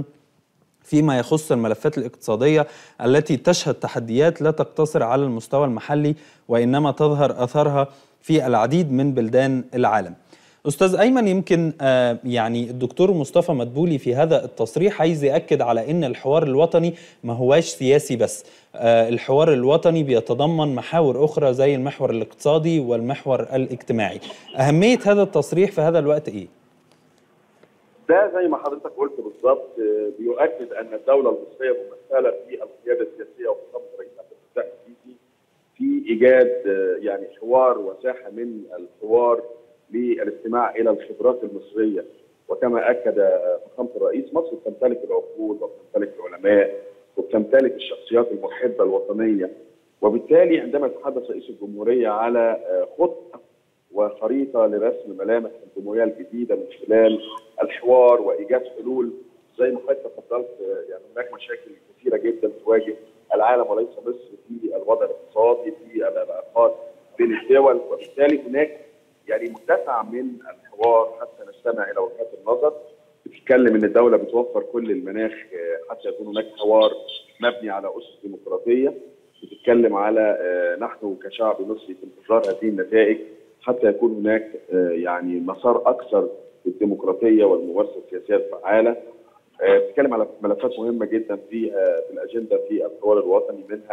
فيما يخص الملفات الاقتصادية التي تشهد تحديات لا تقتصر على المستوى المحلي وإنما تظهر أثرها في العديد من بلدان العالم أستاذ أيمن يمكن آه، يعني الدكتور مصطفى مدبولي في هذا التصريح عايز يأكد على أن الحوار الوطني ما هواش سياسي بس آه، الحوار الوطني بيتضمن محاور أخرى زي المحور الاقتصادي والمحور الاجتماعي أهمية هذا التصريح في هذا الوقت إيه؟ ده زي ما حضرتك قلت بالظبط آه، بيؤكد ان الدوله المصريه ممثله في القياده السياسيه وخطاب الرئيس عبد الفتاح السيسي في ايجاد آه، يعني حوار وساحه من الحوار للاستماع الى الخبرات المصريه وكما اكد آه، فخامه الرئيس مصر بتمتلك العقول وبتمتلك العلماء وبتمتلك الشخصيات المحبه الوطنيه وبالتالي عندما يتحدث رئيس الجمهوريه على آه، خطه وخريطه لرسم ملامح الجمهوريه الجديده من خلال الحوار وايجاد حلول زي ما حضرتك تفضلت آه، يعني هناك مشاكل كثيره جدا تواجه العالم وليس مصر في الوضع الاقتصادي في العلاقات بين الدول وبالتالي هناك يعني متسع من الحوار حتى نستمع الى وجهات النظر بتتكلم ان الدوله بتوفر كل المناخ آه، حتى يكون هناك حوار مبني على اسس ديمقراطيه بتتكلم على آه، نحن كشعب مصري في انتظار هذه النتائج حتى يكون هناك آه، يعني مسار اكثر للديمقراطيه والممارسه السياسيه الفعاله آه، بتتكلم على ملفات مهمه جدا في آه، في الاجنده في الحوار الوطني منها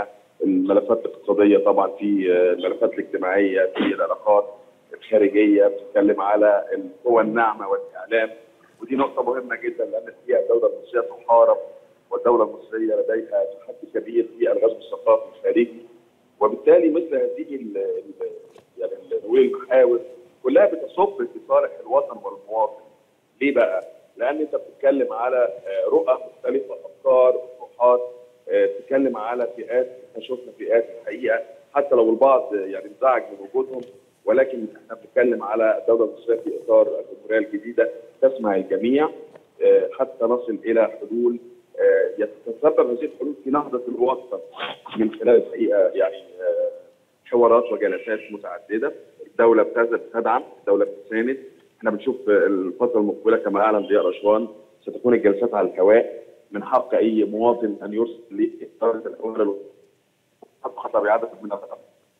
الملفات الاقتصاديه طبعا في آه، الملفات الاجتماعيه في العلاقات الخارجيه بتتكلم على القوى الناعمه والاعلام ودي نقطه مهمه جدا لان فيها الدوله المصريه تحارب والدوله المصريه لديها تحدي كبير في الغزو الثقافي الخارجي وبالتالي مثل هذه ال- ال- يعني نقول المحاور كلها بتصب في صالح الوطن والمواطن ليه بقى؟ لان انت بتتكلم على آه، رؤى مختلفه افكار اطروحات آه، بتتكلم على فئات احنا شفنا فئات الحقيقه حتى لو البعض يعني انزعج من وجودهم ولكن احنا بنتكلم على الدوله المصريه في اطار الجمهوريه الجديده تسمع الجميع آه، حتى نصل الى حلول آه، يتسبب هذه الحلول في نهضه الوطن من خلال الحقيقه يعني آه، حوارات وجلسات متعدده الدوله بتزل تدعم الدوله بتساند احنا بنشوف الفتره المقبله كما اعلن ضياء رشوان ستكون الجلسات على الهواء من حق اي مواطن ان يرسل لاداره الاوامر حتى باعاده من الخدمات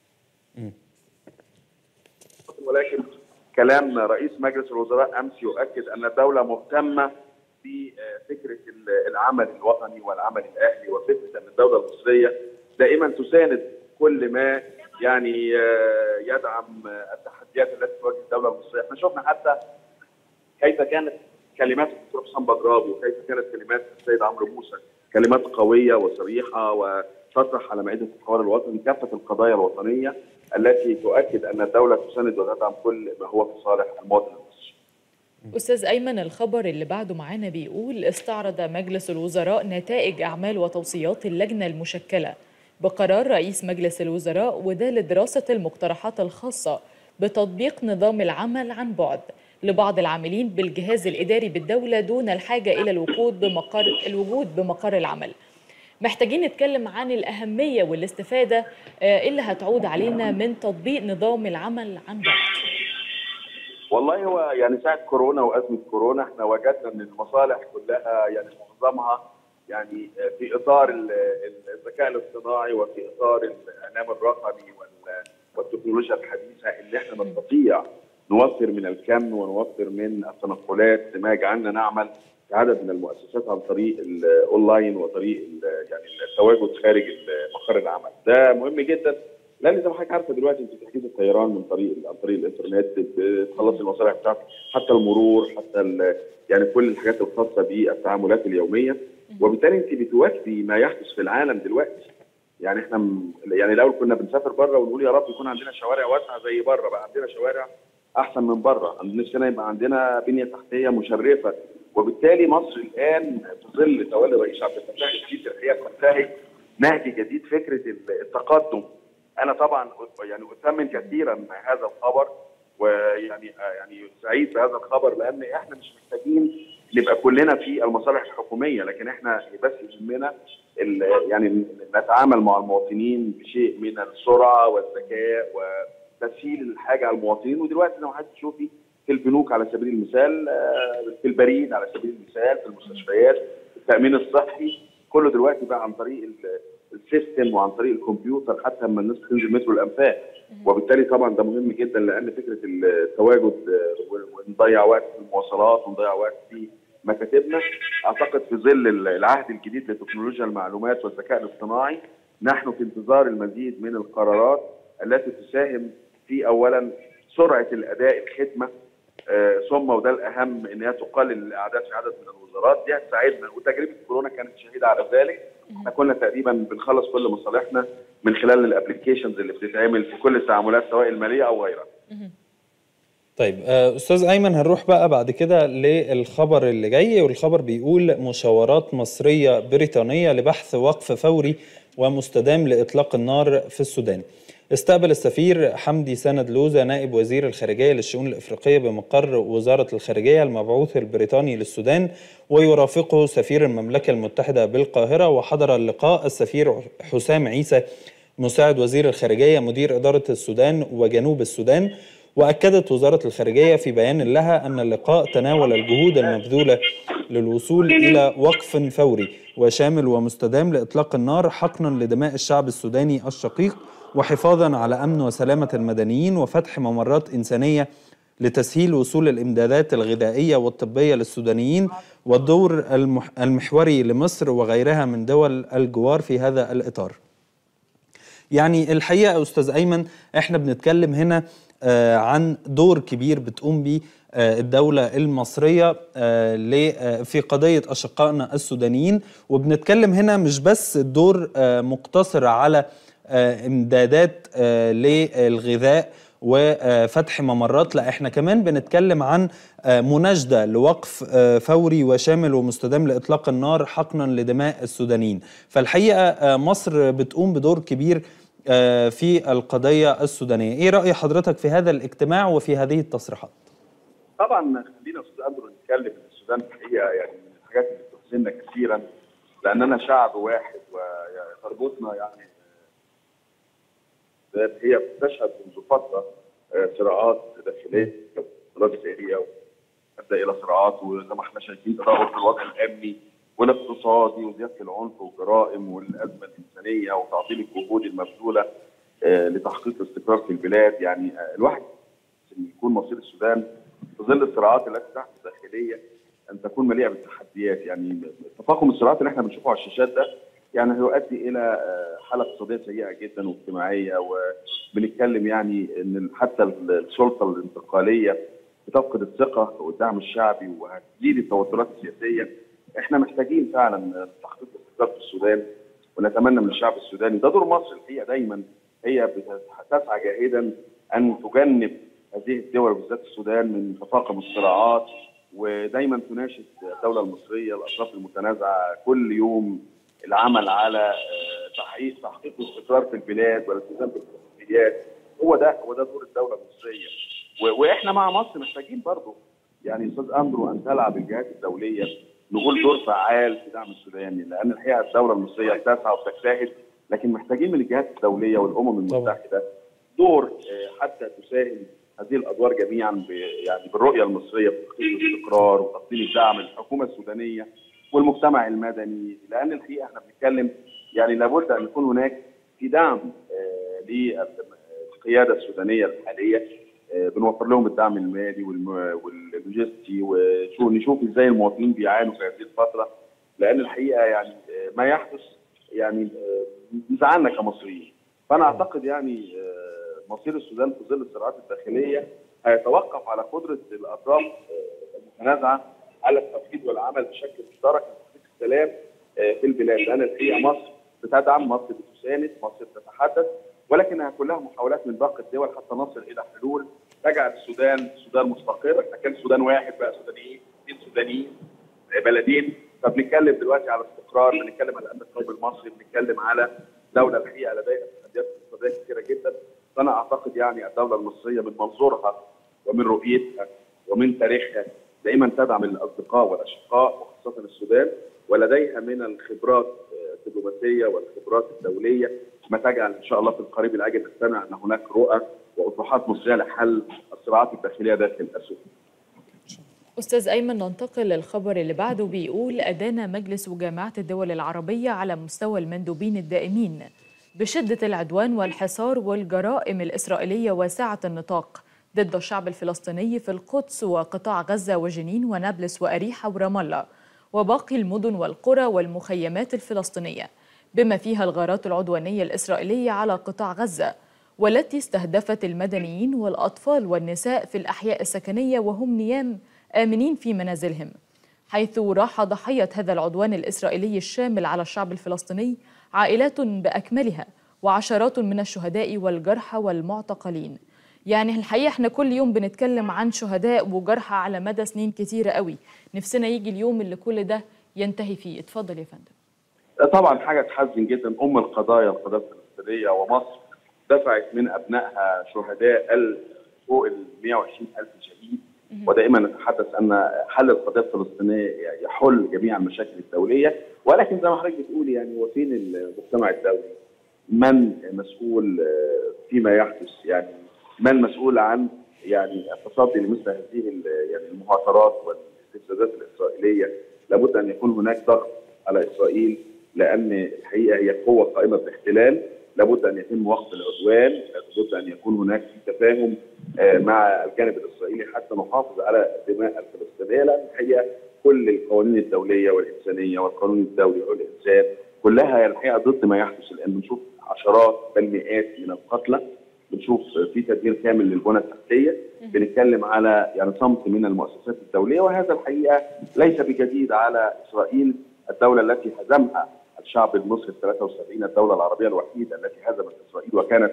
ولكن كلام رئيس مجلس الوزراء امس يؤكد ان الدوله مهتمه بفكره العمل الوطني والعمل الاهلي وفكره ان الدوله المصريه دائما تساند كل ما يعني آه، يدعم آه، التحديات التي تواجه الدوله المصريه، احنا شفنا حتى كيف كانت كلمات الدكتور حسام بدراب وكيف كانت كلمات السيد عمرو موسى كلمات قويه وصريحه وتطرح على مائده الحوار الوطني كافه القضايا الوطنيه التي تؤكد ان الدوله تساند وتدعم كل ما هو في صالح المواطن المصري. أستاذ أيمن الخبر اللي بعده معانا بيقول استعرض مجلس الوزراء نتائج أعمال وتوصيات اللجنة المشكلة بقرار رئيس مجلس الوزراء وده لدراسة المقترحات الخاصة بتطبيق نظام العمل عن بعد لبعض العاملين بالجهاز الإداري بالدولة دون الحاجة إلى الوجود بمقر الوجود بمقر العمل. محتاجين نتكلم عن الأهمية والاستفادة آه، اللي هتعود علينا من تطبيق نظام العمل عن بعد. والله هو يعني ساعه كورونا وازمه كورونا احنا وجدنا ان المصالح كلها يعني معظمها يعني في اطار ال- ال- الذكاء الاصطناعي وفي اطار الاعلام الرقمي وال- والتكنولوجيا الحديثه اللي احنا نستطيع نوفر من الكم ونوفر من التنقلات ما يجعلنا نعمل في عدد من المؤسسات عن طريق الاونلاين وطريق ال- يعني التواجد خارج ال- مقر العمل ده مهم جدا لان زي ما حضرتك عارفه دلوقتي انت تحجيز الطيران من طريق عن طريق الانترنت بتخلص المصالح بتاعتك حتى المرور حتى ال- يعني كل الحاجات الخاصه بالتعاملات اليوميه وبالتالي انت بتواكبي ما يحدث في العالم دلوقتي يعني احنا م- يعني الاول كنا بنسافر بره ونقول يا رب يكون عندنا شوارع واسعه زي بره بقى عندنا شوارع احسن من بره نفسنا يبقى عندنا بنيه تحتيه مشرفه وبالتالي مصر الان في ظل تولي الرئيس عبد الفتاح السيسي الحقيقه تنتهج نهج جديد فكره التقدم انا طبعا يعني اثمن كثيرا هذا الخبر ويعني يعني سعيد بهذا الخبر لان احنا مش محتاجين نبقى كلنا في المصالح الحكوميه لكن احنا بس يهمنا ال- يعني نتعامل مع المواطنين بشيء من السرعه والذكاء وتسهيل الحاجه على المواطنين ودلوقتي لو حضرتك تشوفي في البنوك على سبيل المثال آه، في البريد على سبيل المثال في المستشفيات التامين الصحي كله دلوقتي بقى عن طريق ال- السيستم وعن طريق الكمبيوتر حتى لما الناس تنزل مترو الانفاق وبالتالي طبعا ده مهم جدا لان فكره التواجد آه، ونضيع وقت في المواصلات ونضيع وقت في مكاتبنا اعتقد في ظل العهد الجديد لتكنولوجيا المعلومات والذكاء الاصطناعي نحن في انتظار المزيد من القرارات التي تساهم في اولا سرعه الاداء الخدمه آه، ثم وده الاهم ان هي تقلل الاعداد في عدد من الوزارات دي هتساعدنا وتجربه كورونا كانت شهيده على ذلك احنا كنا تقريبا بنخلص كل مصالحنا من خلال الابلكيشنز اللي بتتعمل في كل التعاملات سواء الماليه او غيرها طيب آه، استاذ ايمن هنروح بقى بعد كده للخبر اللي جاي والخبر بيقول مشاورات مصريه بريطانيه لبحث وقف فوري ومستدام لاطلاق النار في السودان استقبل السفير حمدي سند لوزة نائب وزير الخارجية للشؤون الإفريقية بمقر وزارة الخارجية المبعوث البريطاني للسودان ويرافقه سفير المملكة المتحدة بالقاهرة وحضر اللقاء السفير حسام عيسى مساعد وزير الخارجية مدير إدارة السودان وجنوب السودان وأكدت وزارة الخارجية في بيان لها أن اللقاء تناول الجهود المبذولة للوصول إلى وقف فوري وشامل ومستدام لإطلاق النار حقنا لدماء الشعب السوداني الشقيق وحفاظا على أمن وسلامة المدنيين وفتح ممرات إنسانية لتسهيل وصول الإمدادات الغذائية والطبية للسودانيين والدور المح- المحوري لمصر وغيرها من دول الجوار في هذا الإطار يعني الحقيقه يا استاذ ايمن احنا بنتكلم هنا آه، عن دور كبير بتقوم بيه آه، الدولة المصرية آه، ل- آه، في قضية أشقائنا السودانيين وبنتكلم هنا مش بس الدور آه، مقتصر على آه، إمدادات آه، للغذاء وفتح ممرات لا احنا كمان بنتكلم عن آه، مناشدة لوقف آه، فوري وشامل ومستدام لإطلاق النار حقنا لدماء السودانيين فالحقيقة آه، مصر بتقوم بدور كبير آه، في القضية السودانية ايه رأي حضرتك في هذا الاجتماع وفي هذه التصريحات طبعا خلينا استاذ اندرو نتكلم ان السودان الحقيقه يعني من الحاجات اللي بتحزننا كثيرا لاننا شعب واحد وتربطنا يعني آه، هي بتشهد منذ فتره آه، صراعات داخليه صراعات سياسيه ادى الى صراعات وزي ما احنا شايفين تدهور في الوضع الامني والاقتصادي وزياده العنف والجرائم والازمه الانسانيه وتعطيل الجهود المبذوله آه، لتحقيق الاستقرار في البلاد يعني آه، الواحد ان يكون مصير السودان في ظل الصراعات التي تحت الداخليه ان تكون مليئه بالتحديات يعني تفاقم الصراعات اللي احنا بنشوفه على الشاشات ده يعني هيؤدي الى آه، حاله اقتصاديه سيئه جدا واجتماعيه وبنتكلم يعني ان حتى السلطه الانتقاليه بتفقد الثقه والدعم الشعبي وهتزيد التوترات السياسيه احنا محتاجين فعلا تحقيق الاستقرار في السودان ونتمنى من الشعب السوداني ده دور مصر الحقيقه دايما هي بتسعى جاهدا ان تجنب هذه الدول وبالذات السودان من تفاقم الصراعات ودايما تناشد الدوله المصريه الاطراف المتنازعه كل يوم العمل على آه، تحقيق تحقيق الاستقرار في البلاد والالتزام بالاتفاقيات هو ده هو ده دور الدوله المصريه و- واحنا مع مصر محتاجين برضه يعني استاذ اندرو ان تلعب الجهات الدوليه نقول دور فعال في دعم السوداني لان الحقيقه الدوله المصريه بتسعى وبتجتهد لكن محتاجين من الجهات الدوليه والامم المتحده دور آه، حتى تساهم هذه الادوار جميعا ب- يعني بالرؤيه المصريه في تحقيق الاستقرار وتقديم الدعم للحكومه السودانيه والمجتمع المدني لان الحقيقه احنا بنتكلم يعني لابد ان يكون هناك في دعم آه، للقياده السودانيه الحاليه آه، بنوفر لهم الدعم المالي والم- واللوجستي وشو نشوف ازاي المواطنين بيعانوا في هذه الفتره لان الحقيقه يعني آه، ما يحدث يعني آه، بيزعلنا كمصريين فانا اعتقد يعني آه، مصير السودان في ظل الصراعات الداخليه هيتوقف على قدره الاطراف آه، المتنازعه على التوحيد والعمل بشكل مشترك لتحقيق السلام آه، في البلاد لان الحقيقه مصر بتدعم مصر بتساند مصر بتتحدث ولكنها كلها محاولات من باقي الدول حتى نصل الى حلول تجعل السودان سودان مستقر احنا كان سودان واحد بقى سودانيين اثنين سودانيين آه، بلدين فبنتكلم دلوقتي على استقرار بنتكلم على الامن القومي المصري بنتكلم على دوله الحقيقه لديها تحديات اقتصاديه كثيره جدا فانا اعتقد يعني الدوله المصريه من منظورها ومن رؤيتها ومن تاريخها دائما تدعم الاصدقاء والاشقاء وخاصه السودان ولديها من الخبرات آه، الدبلوماسيه والخبرات الدوليه ما تجعل ان شاء الله في القريب العاجل نستمع ان هناك رؤى واطروحات مصريه لحل الصراعات الداخليه داخل السودان. أستاذ أيمن ننتقل للخبر اللي بعده بيقول أدان مجلس جامعة الدول العربية على مستوى المندوبين الدائمين بشدة العدوان والحصار والجرائم الإسرائيلية واسعة النطاق ضد الشعب الفلسطيني في القدس وقطاع غزة وجنين ونابلس وأريحة ورام الله وباقي المدن والقرى والمخيمات الفلسطينية بما فيها الغارات العدوانية الإسرائيلية على قطاع غزة والتي استهدفت المدنيين والأطفال والنساء في الأحياء السكنية وهم نيام آمنين في منازلهم حيث راح ضحية هذا العدوان الإسرائيلي الشامل على الشعب الفلسطيني عائلات بأكملها وعشرات من الشهداء والجرحى والمعتقلين يعني الحقيقة احنا كل يوم بنتكلم عن شهداء وجرحى على مدى سنين كتيرة قوي نفسنا يجي اليوم اللي كل ده ينتهي فيه اتفضل يا فندم طبعا حاجه تحزن جدا ام القضايا القضايا الفلسطينيه ومصر دفعت من ابنائها شهداء ال- فوق ال 120 الف شهيد ودائما نتحدث ان حل القضيه الفلسطينيه يحل جميع المشاكل الدوليه ولكن زي ما حضرتك بتقولي يعني وفين المجتمع الدولي؟ من مسؤول آه، فيما يحدث يعني من مسؤول عن يعني التصدي لمثل هذه ال- يعني المهاترات والاستفزازات الاسرائيليه لابد ان يكون هناك ضغط على اسرائيل لان الحقيقه هي قوه قائمه بالاحتلال لابد ان يتم وقف العدوان لابد ان يكون هناك في تفاهم آه، مع الجانب الاسرائيلي حتى نحافظ على الدماء الفلسطينيه لان الحقيقه كل القوانين الدوليه والانسانيه والقانون الدولي حقوق الانسان كلها الحقيقه ضد ما يحدث الان بنشوف عشرات بل مئات من القتلى بنشوف في تدمير كامل للبنى التحتيه بنتكلم على يعني صمت من المؤسسات الدوليه وهذا الحقيقه ليس بجديد على اسرائيل الدوله التي هزمها الشعب المصري في 73 الدوله العربيه الوحيده التي هزمت اسرائيل وكانت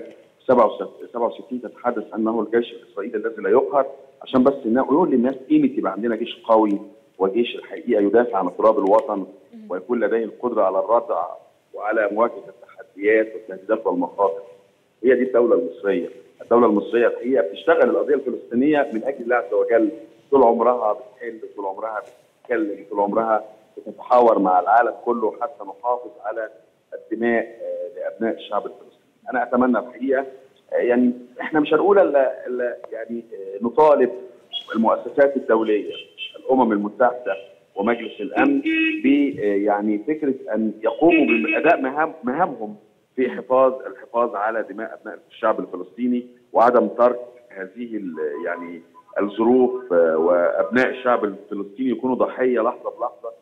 67 تتحدث انه الجيش الاسرائيلي الذي لا يقهر عشان بس نقول للناس قيمه يبقى عندنا جيش قوي وجيش الحقيقه يدافع عن تراب الوطن ويكون لديه القدره على الردع وعلى مواجهه التحديات والتهديدات والمخاطر. هي دي الدوله المصريه، الدوله المصريه الحقيقه بتشتغل القضيه الفلسطينيه من اجل الله عز وجل طول عمرها بتحل طول عمرها بتتكلم طول عمرها بتتحاور مع العالم كله حتى نحافظ على الدماء آه، لابناء الشعب الفلسطيني. انا اتمنى الحقيقه آه، يعني احنا مش هنقول الا إلا يعني آه، نطالب المؤسسات الدوليه الامم المتحده ومجلس الامن ب آه، يعني فكره ان يقوموا باداء مهام مهامهم في حفاظ الحفاظ على دماء ابناء الشعب الفلسطيني وعدم ترك هذه ال- يعني الظروف آه، وابناء الشعب الفلسطيني يكونوا ضحيه لحظه بلحظه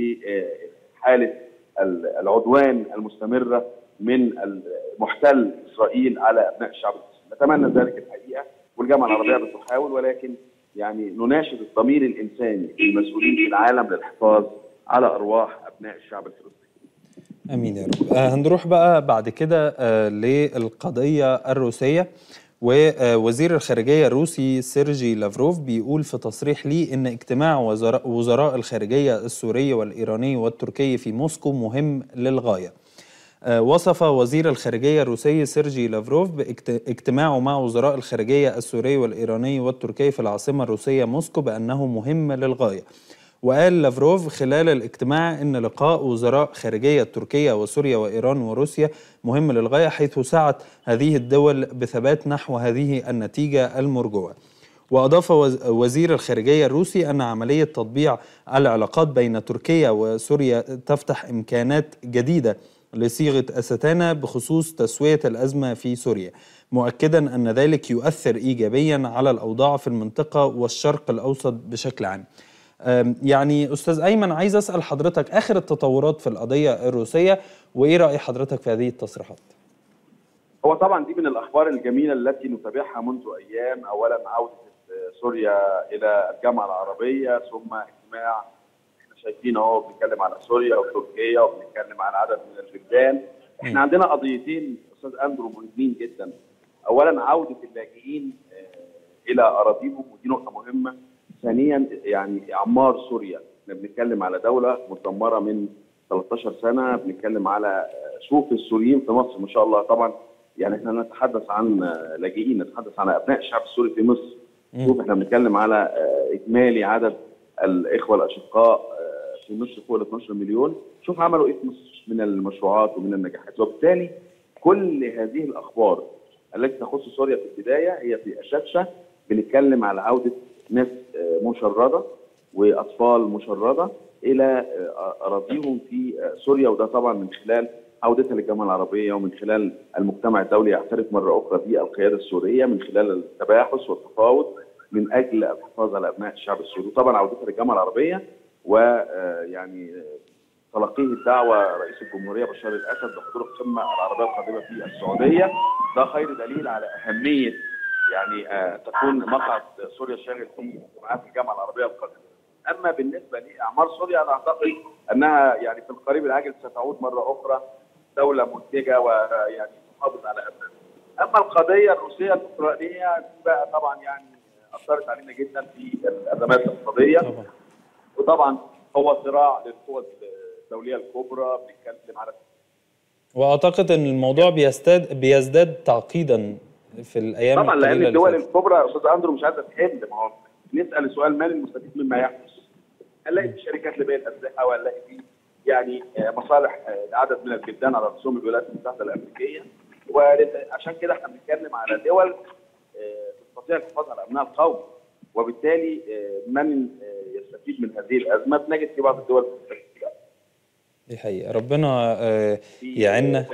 لحاله ال- العدوان المستمره من محتل اسرائيل على ابناء الشعب الفلسطيني. نتمنى ذلك الحقيقه والجامعه العربيه بتحاول ولكن يعني نناشد الضمير الانساني المسؤولين في العالم للحفاظ على ارواح ابناء الشعب الفلسطيني. امين يا رب آه هنروح بقى بعد كده آه للقضيه الروسيه ووزير الخارجيه الروسي سيرجي لافروف بيقول في تصريح ليه ان اجتماع وزراء, وزراء الخارجيه السوري والايراني والتركي في موسكو مهم للغايه. آه وصف وزير الخارجيه الروسي سيرجي لافروف باجتماعه مع وزراء الخارجيه السوري والايراني والتركي في العاصمه الروسيه موسكو بانه مهم للغايه. وقال لافروف خلال الاجتماع ان لقاء وزراء خارجيه تركيا وسوريا وايران وروسيا مهم للغايه حيث سعت هذه الدول بثبات نحو هذه النتيجه المرجوه. واضاف وزير الخارجيه الروسي ان عمليه تطبيع العلاقات بين تركيا وسوريا تفتح امكانات جديده لصيغه استانه بخصوص تسويه الازمه في سوريا، مؤكدا ان ذلك يؤثر ايجابيا على الاوضاع في المنطقه والشرق الاوسط بشكل عام. يعني استاذ ايمن عايز اسال حضرتك اخر التطورات في القضيه الروسيه وايه راي حضرتك في هذه التصريحات؟ هو طبعا دي من الاخبار الجميله التي نتابعها منذ ايام اولا عوده سوريا الى الجامعه العربيه ثم اجتماع احنا شايفين اهو بنتكلم على سوريا وتركيا وبنتكلم عن عدد من البلدان احنا عندنا قضيتين استاذ اندرو مهمين جدا اولا عوده اللاجئين الى اراضيهم ودي نقطه مهمه ثانيا يعني اعمار سوريا احنا بنتكلم على دوله مدمره من 13 سنه بنتكلم على شوف السوريين في مصر ما شاء الله طبعا يعني احنا نتحدث عن لاجئين نتحدث عن ابناء الشعب السوري في مصر شوف احنا بنتكلم على اجمالي عدد الاخوه الاشقاء في مصر فوق ال 12 مليون شوف عملوا ايه في مصر من المشروعات ومن النجاحات وبالتالي كل هذه الاخبار التي تخص سوريا في البدايه هي في الشاشه بنتكلم على عوده ناس مشرده واطفال مشرده الى اراضيهم في سوريا وده طبعا من خلال عودتها للجامعه العربيه ومن خلال المجتمع الدولي يعترف مره اخرى بالقياده السوريه من خلال التباحث والتفاوض من اجل الحفاظ على ابناء الشعب السوري وطبعا عودتها للجامعه العربيه ويعني تلقيه الدعوه رئيس الجمهوريه بشار الاسد بحضور القمه العربيه القادمه في السعوديه ده خير دليل على اهميه يعني آه تكون مقعد سوريا شاغل في اجتماعات الجامعه العربيه القادمه. اما بالنسبه لاعمار سوريا انا اعتقد انها يعني في القريب العاجل ستعود مره اخرى دوله منتجه ويعني تحافظ على ابنائها. اما القضيه الروسيه الاوكرانيه دي بقى طبعا يعني اثرت علينا جدا في الازمات الاقتصاديه وطبعا هو صراع للقوى الدوليه الكبرى بنتكلم على واعتقد ان الموضوع بيزداد بيزداد تعقيدا في الايام طبعا لان الدول الكبرى يا استاذ اندرو مش عايزه تحل ما هو نسال السؤال من المستفيد مما يحدث؟ هنلاقي في شركات لبيع الاسلحه وهنلاقي في يعني مصالح لعدد من البلدان على رسوم الولايات المتحده الامريكيه وعشان كده احنا بنتكلم على دول تستطيع الحفاظ على ابناء القوم وبالتالي من يستفيد من هذه الازمه بنجد في بعض الدول دي حقيقه ربنا يعيننا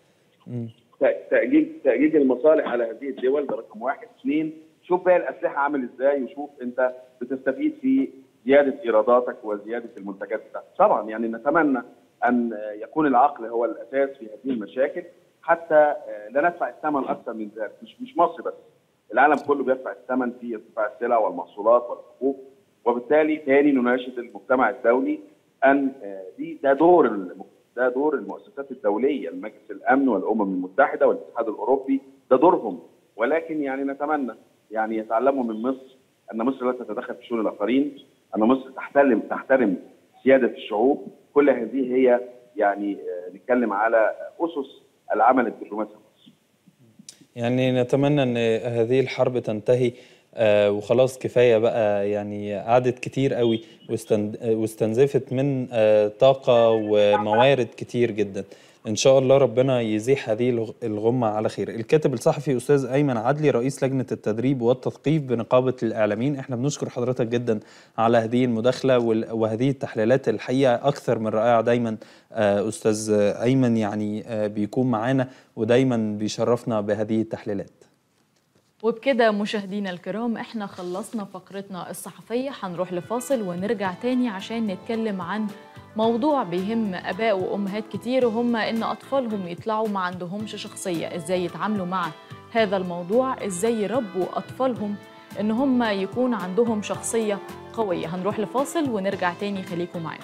تأجيج تأجيج المصالح على هذه الدول ده رقم واحد، اثنين شوف بقى الأسلحة عامل ازاي وشوف أنت بتستفيد في زيادة إيراداتك وزيادة المنتجات بتاعتك. طبعا يعني نتمنى أن يكون العقل هو الأساس في هذه المشاكل حتى آه، لا ندفع الثمن اكثر من ذلك مش مش مصر بس العالم كله بيدفع الثمن في ارتفاع السلع والمحصولات والحقوق وبالتالي تاني نناشد المجتمع الدولي ان آه، دي ده دور الم- ده دور المؤسسات الدوليه المجلس الامن والامم المتحده والاتحاد الاوروبي ده دورهم ولكن يعني نتمنى يعني يتعلموا من مصر ان مصر لا تتدخل في شؤون الاخرين ان مصر تحترم تحترم سياده الشعوب كل هذه هي يعني آه، نتكلم على اسس العمل الدبلوماسي يعني نتمنى ان هذه الحرب تنتهي آه، وخلاص كفايه بقى يعني قعدت كتير قوي واستن- واستنزفت من آه، طاقه وموارد كتير جدا ان شاء الله ربنا يزيح هذه الغ- الغمه على خير الكاتب الصحفي استاذ ايمن عدلي رئيس لجنه التدريب والتثقيف بنقابه الاعلاميين احنا بنشكر حضرتك جدا على هذه المداخله وال- وهذه التحليلات الحقيقه اكثر من رائعه دايما آه، استاذ ايمن يعني آه، بيكون معانا ودايما بيشرفنا بهذه التحليلات وبكده مشاهدينا الكرام احنا خلصنا فقرتنا الصحفية هنروح لفاصل ونرجع تاني عشان نتكلم عن موضوع بيهم اباء وامهات كتير وهم ان اطفالهم يطلعوا ما عندهمش شخصية ازاي يتعاملوا مع هذا الموضوع ازاي يربوا اطفالهم ان هم يكون عندهم شخصية قوية هنروح لفاصل ونرجع تاني خليكم معانا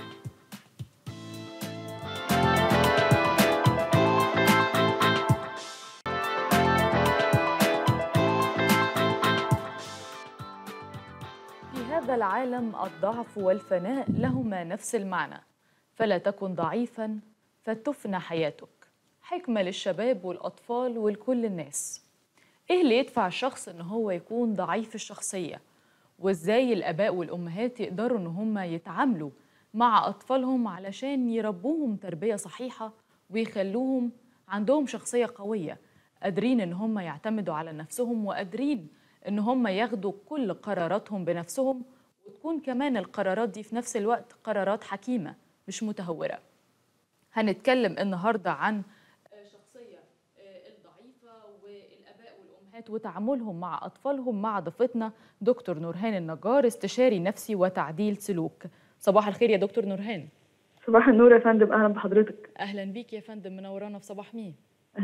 في هذا العالم الضعف والفناء لهما نفس المعنى فلا تكن ضعيفا فتفنى حياتك حكمة للشباب والأطفال ولكل الناس إيه اللي يدفع الشخص إن هو يكون ضعيف الشخصية وإزاي الآباء والأمهات يقدروا إن هم يتعاملوا مع أطفالهم علشان يربوهم تربية صحيحة ويخلوهم عندهم شخصية قوية قادرين إن هم يعتمدوا على نفسهم وقادرين إن هم ياخدوا كل قراراتهم بنفسهم وتكون كمان القرارات دي في نفس الوقت قرارات حكيمة مش متهورة هنتكلم النهاردة عن شخصية الضعيفة والآباء والأمهات وتعاملهم مع أطفالهم مع ضيفتنا دكتور نورهان النجار استشاري نفسي وتعديل سلوك صباح الخير يا دكتور نورهان صباح النور يا فندم اهلا بحضرتك أهلا بيك يا فندم منورانا في صباح مين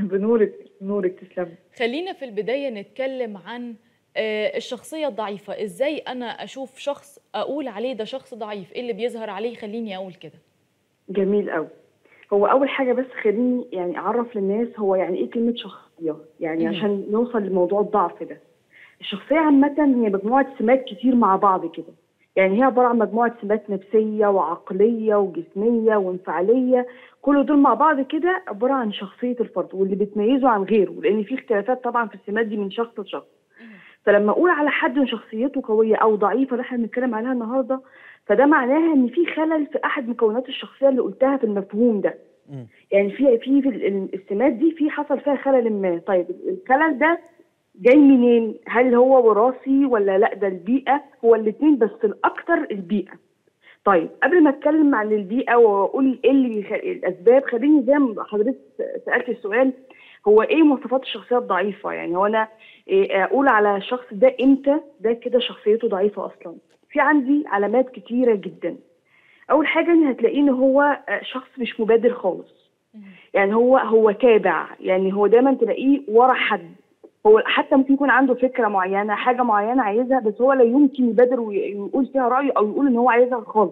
بنورك نورك تسلم خلينا في البداية نتكلم عن آه، الشخصية الضعيفة ازاي انا اشوف شخص اقول عليه ده شخص ضعيف ايه اللي بيظهر عليه يخليني اقول كده جميل قوي هو اول حاجه بس خليني يعني اعرف للناس هو يعني ايه كلمه شخصيه يعني مم. عشان نوصل لموضوع الضعف ده الشخصيه عامه هي مجموعه سمات كتير مع بعض كده يعني هي عباره عن مجموعه سمات نفسيه وعقليه وجسميه وانفعاليه كل دول مع بعض كده عباره عن شخصيه الفرد واللي بتميزه عن غيره لان في اختلافات طبعا في السمات دي من شخص لشخص فلما اقول على حد إن شخصيته قويه او ضعيفه اللي احنا بنتكلم عليها النهارده فده معناها ان في خلل في احد مكونات الشخصيه اللي قلتها في المفهوم ده يعني في في في ال- السمات دي في حصل فيها خلل ما طيب الخلل ده جاي منين هل هو وراثي ولا لا ده البيئه هو الاثنين بس الاكتر البيئه طيب قبل ما اتكلم عن البيئه واقول ايه اللي بيخ... الاسباب خليني زي ما حضرتك سالت السؤال هو ايه مواصفات الشخصيه الضعيفه يعني هو انا إيه اقول على الشخص ده امتى ده كده شخصيته ضعيفه اصلا في عندي علامات كتيره جدا اول حاجه ان هتلاقيه ان هو آه، شخص مش مبادر خالص يعني هو هو تابع يعني هو دايما تلاقيه ورا حد هو حتى ممكن يكون عنده فكره معينه حاجه معينه عايزها بس هو لا يمكن يبادر وي- ويقول فيها رايه او يقول ان هو عايزها خالص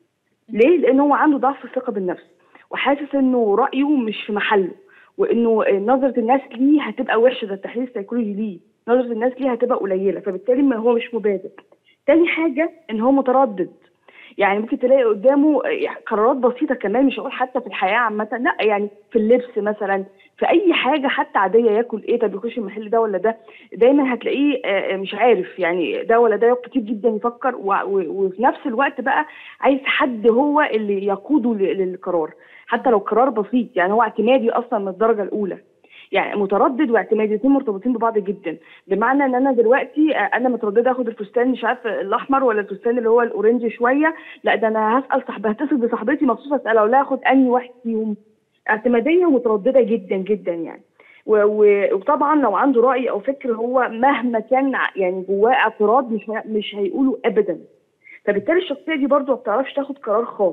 ليه لان هو عنده ضعف الثقه بالنفس وحاسس انه رايه مش في محله وانه نظره الناس ليه هتبقى وحشه ده التحليل السيكولوجي ليه نظره الناس ليه هتبقى قليله فبالتالي ما هو مش مبادر تاني حاجه ان هو متردد يعني ممكن تلاقي قدامه قرارات بسيطه كمان مش هقول حتى في الحياه عامه لا يعني في اللبس مثلا في اي حاجه حتى عاديه ياكل ايه طب يخش المحل ده ولا ده دايما هتلاقيه آه، مش عارف يعني ده ولا ده يقعد كتير جدا يفكر و- و- وفي نفس الوقت بقى عايز حد هو اللي يقوده ل- للقرار حتى لو قرار بسيط يعني هو اعتمادي اصلا من الدرجه الاولى يعني متردد واعتمادي الاثنين مرتبطين ببعض جدا بمعنى ان انا دلوقتي آه، انا متردده اخد الفستان مش عارف الاحمر ولا الفستان اللي هو الاورنج شويه لا ده انا هسال صاحبي هتصل بصاحبتي مخصوص اسالها اقول لها اخد انهي واحد فيهم اعتماديه ومتردده جدا جدا يعني و- و- وطبعا لو عنده راي او فكر هو مهما كان ع- يعني جواه اعتراض مش هي- مش هيقوله ابدا فبالتالي الشخصيه دي برضو ما بتعرفش تاخد قرار خالص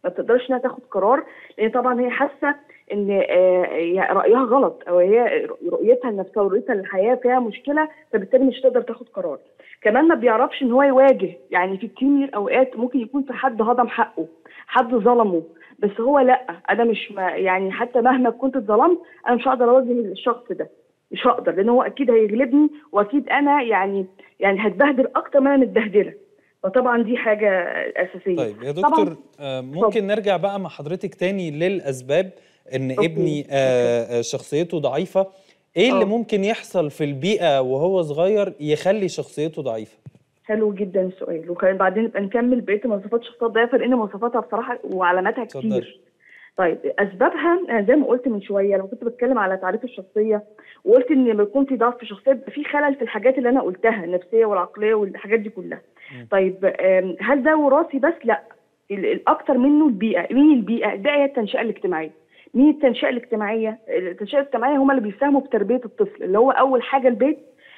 ما بتقدرش انها تاخد قرار لان طبعا هي حاسه ان آه، يعني رايها غلط او هي رؤيتها لنفسها ورؤيتها للحياه فيها مشكله فبالتالي مش تقدر تاخد قرار كمان ما بيعرفش ان هو يواجه يعني في كتير من الاوقات ممكن يكون في حد هضم حقه حد ظلمه بس هو لا انا مش ما يعني حتى مهما كنت اتظلمت انا مش هقدر اواجه الشخص ده مش هقدر لان هو اكيد هيغلبني واكيد انا يعني يعني هتبهدل اكتر ما انا متبهدله فطبعا دي حاجه اساسيه طيب يا طبعاً- دكتور آه، ممكن نرجع بقى مع حضرتك تاني للأسباب إن أوكي. ابني آه، آه، شخصيته ضعيفة إيه اللي آه. ممكن يحصل في البيئة وهو صغير يخلي شخصيته ضعيفة؟ حلو جدا السؤال وكان بعدين نبقى نكمل بقيه مواصفات الشخصيات ضعيفه لان مواصفاتها بصراحه وعلاماتها اتفضلي. كتير طيب اسبابها أنا زي ما قلت من شويه لما كنت بتكلم على تعريف الشخصيه وقلت ان لما يكون في ضعف في الشخصيه بيبقى في خلل في الحاجات اللي انا قلتها النفسيه والعقليه والحاجات دي كلها طيب آم، هل ده وراثي بس لا ال- الاكتر منه البيئه مين البيئه ده هي التنشئه الاجتماعيه مين التنشئه الاجتماعيه التنشئه الاجتماعيه هم اللي بيساهموا في تربيه الطفل اللي هو اول حاجه البيت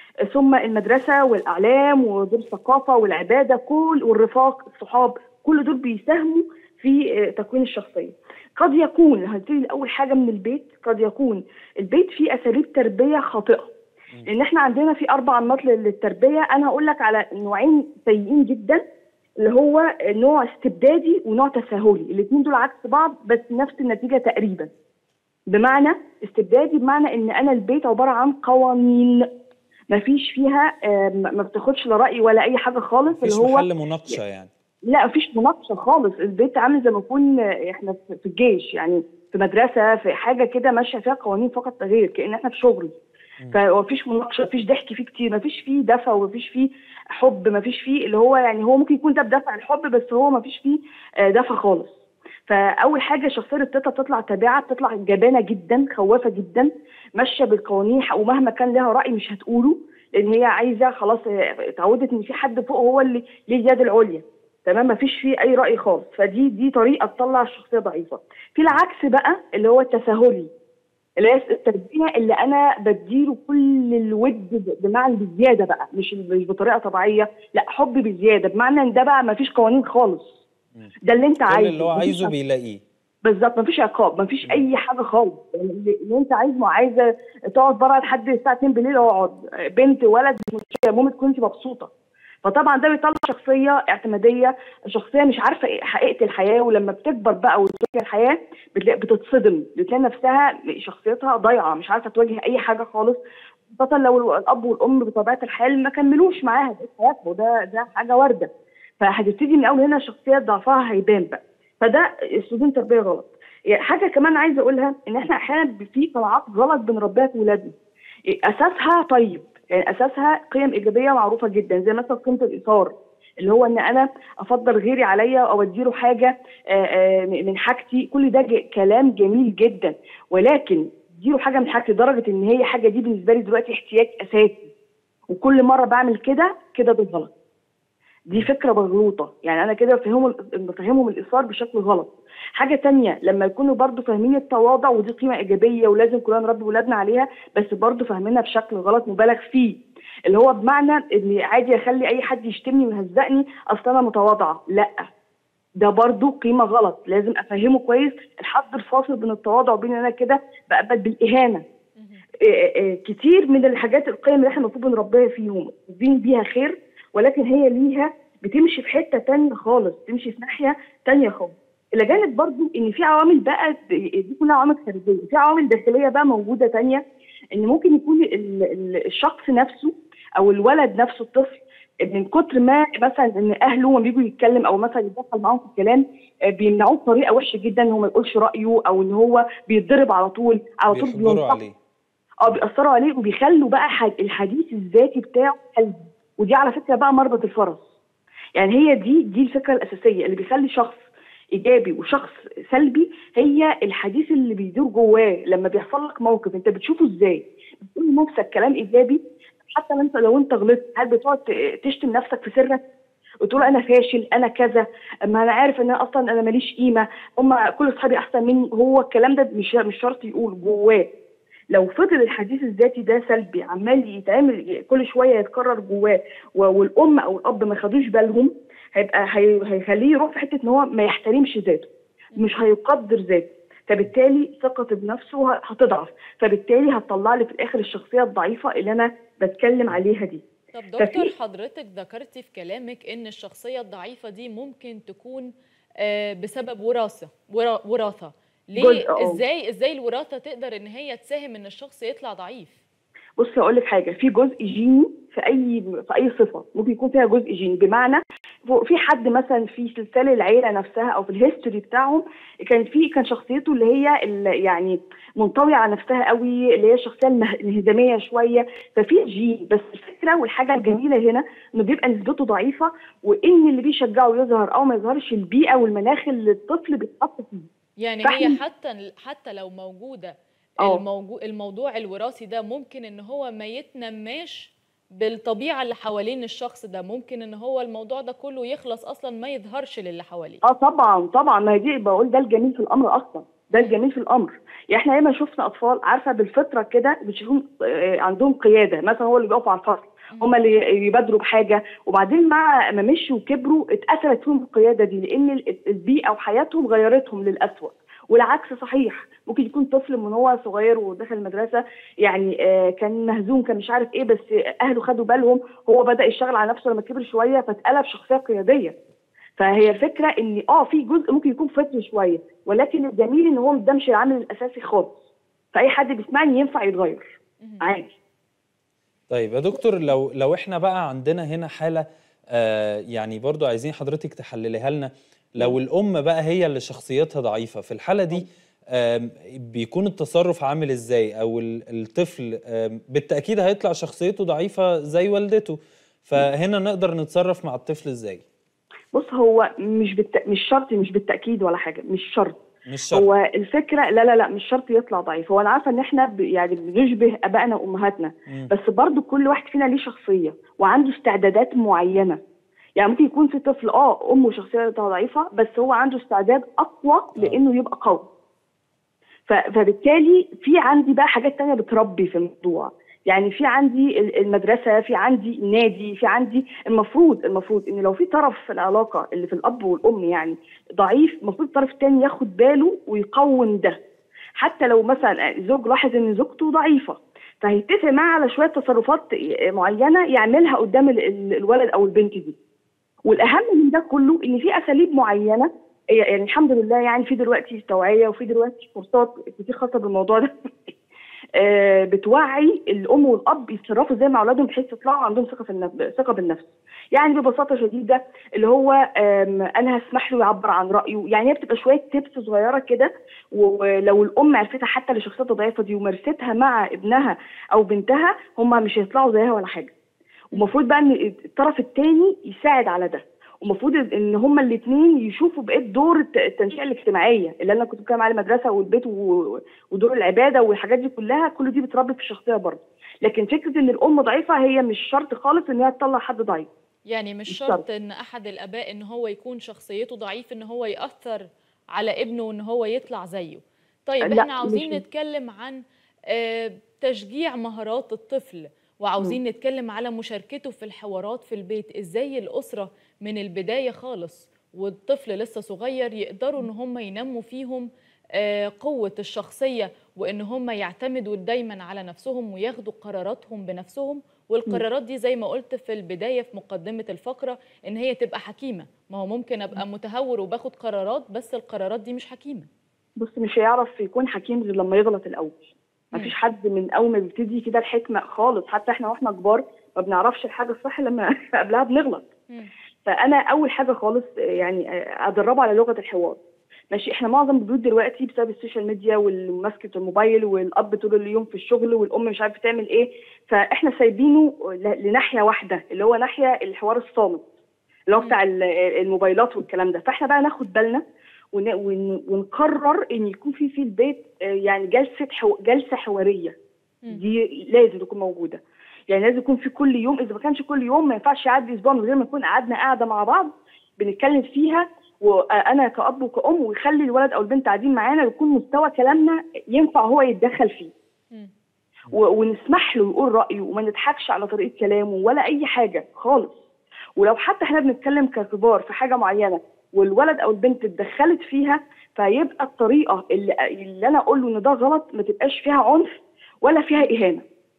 ثم المدرسه والاعلام ودور الثقافه والعباده كل والرفاق الصحاب كل دول بيساهموا في آه، تكوين الشخصيه قد يكون هنبتدي اول حاجه من البيت قد يكون البيت فيه اساليب تربيه خاطئه لان احنا عندنا في اربع انماط لل- للتربيه انا هقول لك على نوعين سيئين جدا اللي هو نوع استبدادي ونوع تساهلي الاثنين دول عكس بعض بس نفس النتيجه تقريبا بمعنى استبدادي بمعنى ان انا البيت عباره عن قوانين ما فيش فيها آه، ما ما بتاخدش لا راي ولا اي حاجه خالص مفيش اللي هو محل مناقشة يعني لا مفيش مناقشه خالص البيت عامل زي ما يكون احنا في في الجيش يعني في مدرسه في حاجه كده ماشيه فيها قوانين فقط لا غير كان احنا في شغل فمفيش مناقشه مفيش ضحك فيه كتير مفيش فيه دفى ومفيش فيه حب مفيش فيه اللي هو يعني هو ممكن يكون ده بدافع الحب بس هو مفيش فيه آه، دفى خالص فاول حاجه شخصيه التيتا بتطلع تابعه بتطلع جبانه جدا خوافه جدا ماشيه بالقوانين ومهما كان لها راي مش هتقوله لان هي عايزه خلاص آه، اتعودت ان في حد فوق هو اللي ليه اليد العليا تمام مفيش فيه اي راي خالص فدي دي طريقه تطلع الشخصيه ضعيفه في العكس بقى اللي هو التساهلي اللي هي التربيه اللي انا بديله كل الود ب- بمعنى بزياده بقى مش مش بطريقه طبيعيه لا حب بزياده بمعنى ان ده بقى مفيش قوانين خالص ده اللي انت كل عايزه اللي هو مفيش عايزه بيلاقيه بالظبط مفيش عقاب مفيش اي حاجه خالص يعني اللي اللي انت عايزه ما عايزه تقعد بره لحد الساعه 2 بالليل اقعد بنت ولد مش مشكله المهم تكون انت مبسوطه فطبعا ده بيطلع شخصيه اعتماديه شخصيه مش عارفه إيه حقيقه الحياه ولما بتكبر بقى وتواجه الحياه بتلاقي بتتصدم بتلاقي نفسها شخصيتها ضايعه مش عارفه تواجه اي حاجه خالص خاصه لو الاب والام بطبيعه الحال ما كملوش معاها ده حياتهم وده ده حاجه وارده فهتبتدي من اول هنا شخصيه ضعفها هيبان بقى فده اسلوبين تربيه غلط يعني حاجه كمان عايزه اقولها ان احنا احيانا في قناعات غلط بنربيها في ولادنا اساسها طيب يعني اساسها قيم ايجابيه معروفه جدا زي مثلا قيمه الايثار اللي هو ان انا افضل غيري عليا او اديله حاجه آه، آه، من حاجتي كل ده ج- كلام جميل جدا ولكن اديله حاجه من حاجتي لدرجه ان هي حاجه دي بالنسبه لي دلوقتي احتياج اساسي وكل مره بعمل كده كده ده غلط دي فكره مغلوطه يعني انا كده بفهمهم بفهمهم الايثار بشكل غلط حاجه تانية لما يكونوا برضو فاهمين التواضع ودي قيمه ايجابيه ولازم كلنا نربي ولادنا عليها بس برضو فاهمينها بشكل غلط مبالغ فيه اللي هو بمعنى ان عادي اخلي اي حد يشتمني ويهزقني اصل انا متواضعه لا ده برضو قيمه غلط لازم افهمه كويس الحد الفاصل بين التواضع وبين إن انا كده بقبل بالاهانه إيه إيه كتير من الحاجات القيم اللي احنا المفروض بنربيها فيهم دين بيها خير ولكن هي ليها بتمشي في حته تانية خالص تمشي في ناحيه تانية خالص الى جانب برضو ان في عوامل بقى دي كلها عوامل خارجيه في عوامل داخليه بقى موجوده تانية ان ممكن يكون ال- ال- الشخص نفسه او الولد نفسه الطفل من كتر ما مثلا ان اهله لما بيجوا يتكلم او مثلا يتدخل معاهم في الكلام آه، بيمنعوه بطريقه وحشه جدا ان هو ما يقولش رايه او ان هو بيتضرب على طول على طول بيحجروا بينصح عليه اه بيأثروا عليه وبيخلوا بقى ح- الحديث الذاتي بتاعه سلبي ودي على فكره بقى مربط الفرس يعني هي دي دي الفكره الاساسيه اللي بيخلي شخص ايجابي وشخص سلبي هي الحديث اللي بيدور جواه لما بيحصل لك موقف انت بتشوفه ازاي بتقول لنفسك كلام ايجابي حتى انت لو انت غلطت هل بتقعد ت- تشتم نفسك في سرك وتقول انا فاشل انا كذا ما انا عارف ان أنا اصلا انا ماليش قيمه هم كل اصحابي احسن مني هو الكلام ده مش مش شرط يقول جواه لو فضل الحديث الذاتي ده سلبي عمال يتعمل كل شويه يتكرر جواه و- والام او الاب ما خدوش بالهم هيبقى هي- هيخليه يروح في حته ان هو ما يحترمش ذاته مش هيقدر ذاته فبالتالي ثقته بنفسه ه- هتضعف فبالتالي هتطلع لي في الاخر الشخصيه الضعيفه اللي انا بتكلم عليها دي طب دكتور ففي- حضرتك ذكرتي في كلامك ان الشخصيه الضعيفه دي ممكن تكون آه، بسبب وراثه ورا- وراثه ليه جزء، آه. ازاي ازاي الوراثه تقدر ان هي تساهم ان الشخص يطلع ضعيف بص هقول لك حاجه في جزء جيني في اي في اي صفه ممكن يكون فيها جزء جيني بمعنى في حد مثلا في سلسله العيله نفسها او في الهيستوري بتاعهم كان في كان شخصيته اللي هي ال- يعني منطويه على نفسها قوي اللي هي الشخصيه المه- الانهزاميه شويه ففي جين بس الفكره والحاجه الجميله هنا انه بيبقى نسبته ضعيفه وان اللي بيشجعه يظهر او ما يظهرش البيئه والمناخ اللي الطفل بيتحط فيه يعني فإحنا- هي حتى حتى لو موجوده آه. الموجو الموضوع الوراثي ده ممكن ان هو ما يتنماش بالطبيعه اللي حوالين الشخص ده ممكن ان هو الموضوع ده كله يخلص اصلا ما يظهرش للي حواليه اه طبعا طبعا ما هي دي بقول ده الجميل في الامر اصلا ده الجميل في الامر يعني احنا ياما شفنا اطفال عارفه بالفطره كده بتشوفهم آه، عندهم قياده مثلا هو اللي بيقف على الفصل هم اللي يبادروا بحاجه وبعدين مع ما مشوا وكبروا اتاثرت فيهم القياده دي لان ال- البيئه وحياتهم غيرتهم للاسوء والعكس صحيح ممكن يكون طفل من هو صغير ودخل المدرسه يعني آه، كان مهزوم كان مش عارف ايه بس اهله خدوا بالهم هو بدا يشتغل على نفسه لما كبر شويه فاتقلب شخصيه قياديه فهي الفكره ان اه في جزء ممكن يكون فطري شويه ولكن الجميل ان هو ده مش العامل الاساسي خالص فاي حد بيسمعني ينفع يتغير عادي طيب يا دكتور لو لو احنا بقى عندنا هنا حالة آه يعني برضو عايزين حضرتك تحلليها لنا لو الأم بقى هي اللي شخصيتها ضعيفة في الحالة دي آم، بيكون التصرف عامل ازاي او ال- الطفل آم، بالتأكيد هيطلع شخصيته ضعيفة زي والدته فهنا نقدر نتصرف مع الطفل ازاي بص هو مش بالت... مش شرط مش بالتاكيد ولا حاجه مش شرط مش شرط هو الفكره لا لا لا مش شرط يطلع ضعيف هو انا عارفه ان احنا ب... يعني بنشبه ابائنا وامهاتنا مم. بس برضو كل واحد فينا ليه شخصيه وعنده استعدادات معينه يعني ممكن يكون في طفل اه امه شخصيتها ضعيفه بس هو عنده استعداد اقوى لانه يبقى قوي ف... فبالتالي في عندي بقى حاجات تانية بتربي في الموضوع يعني في عندي ال- المدرسه في عندي النادي في عندي المفروض المفروض ان لو في طرف في العلاقه اللي في الاب والام يعني ضعيف المفروض الطرف الثاني ياخد باله ويقوم ده حتى لو مثلا زوج لاحظ ان زوجته ضعيفه فهيتفق معاه على شويه تصرفات معينه يعملها قدام ال- ال- الولد او البنت دي والاهم من ده كله ان في اساليب معينه يعني الحمد لله يعني في دلوقتي توعيه وفي دلوقتي كورسات كتير خاصه بالموضوع ده آه، بتوعي الام والاب يتصرفوا زي مع اولادهم بحيث يطلعوا عندهم ثقه في النفس ثقه بالنفس يعني ببساطه شديده اللي هو آم، انا هسمح له يعبر عن رايه يعني هي بتبقى شويه تيبس صغيره كده ولو الام عرفتها حتى اللي شخصيتها ضعيفه دي ومارستها مع ابنها او بنتها هم مش هيطلعوا زيها ولا حاجه ومفروض بقى ان الطرف الثاني يساعد على ده ومفروض ان هما الاثنين يشوفوا بقيت دور الت- التنشئه الاجتماعيه اللي انا كنت بتكلم عليه المدرسه والبيت و- ودور العباده والحاجات دي كلها كل دي بتربي في الشخصيه برضه لكن فكره ان الام ضعيفه هي مش شرط خالص ان هي تطلع حد ضعيف يعني مش مش شرط شرط. ان احد الاباء ان هو يكون شخصيته ضعيف ان هو ياثر على ابنه ان هو يطلع زيه طيب لا، احنا عاوزين مش- نتكلم عن آه، تشجيع مهارات الطفل وعاوزين نتكلم على مشاركته في الحوارات في البيت ازاي الاسره من البدايه خالص والطفل لسه صغير يقدروا ان هم ينموا فيهم آه، قوه الشخصيه وان هم يعتمدوا دايما على نفسهم وياخدوا قراراتهم بنفسهم والقرارات دي زي ما قلت في البدايه في مقدمه الفقره ان هي تبقى حكيمه ما هو ممكن ابقى متهور وباخد قرارات بس القرارات دي مش حكيمه بص مش هيعرف يكون حكيم غير لما يغلط الاول مفيش حد من اول ما بيبتدي كده الحكمه خالص حتى احنا واحنا كبار ما بنعرفش الحاجه الصح لما قبلها بنغلط فانا اول حاجه خالص آه، يعني آه، ادربه على لغه الحوار ماشي احنا معظم البيوت دلوقتي بسبب السوشيال ميديا وماسكه الموبايل والاب طول اليوم في الشغل والام مش عارفه تعمل ايه فاحنا سايبينه ل- لناحيه واحده اللي هو ناحيه الحوار الصامت اللي هو بتاع ال- الموبايلات والكلام ده فاحنا بقى ناخد بالنا ون- ون- ونقرر ان يكون في في البيت آه، يعني جلسه حو... جلسه حواريه دي لازم تكون موجوده يعني لازم يكون في كل يوم اذا ما كانش كل يوم ما ينفعش يعدي اسبوع من غير ما نكون قعدنا قاعده مع بعض بنتكلم فيها وانا كاب وكأم ويخلي الولد او البنت قاعدين معانا ويكون مستوى كلامنا ينفع هو يتدخل فيه و- ونسمح له يقول رايه وما نضحكش على طريقه كلامه ولا اي حاجه خالص ولو حتى احنا بنتكلم ككبار في حاجه معينه والولد او البنت اتدخلت فيها فيبقى الطريقه اللي, اللي انا اقول له ان ده غلط ما تبقاش فيها عنف ولا فيها اهانه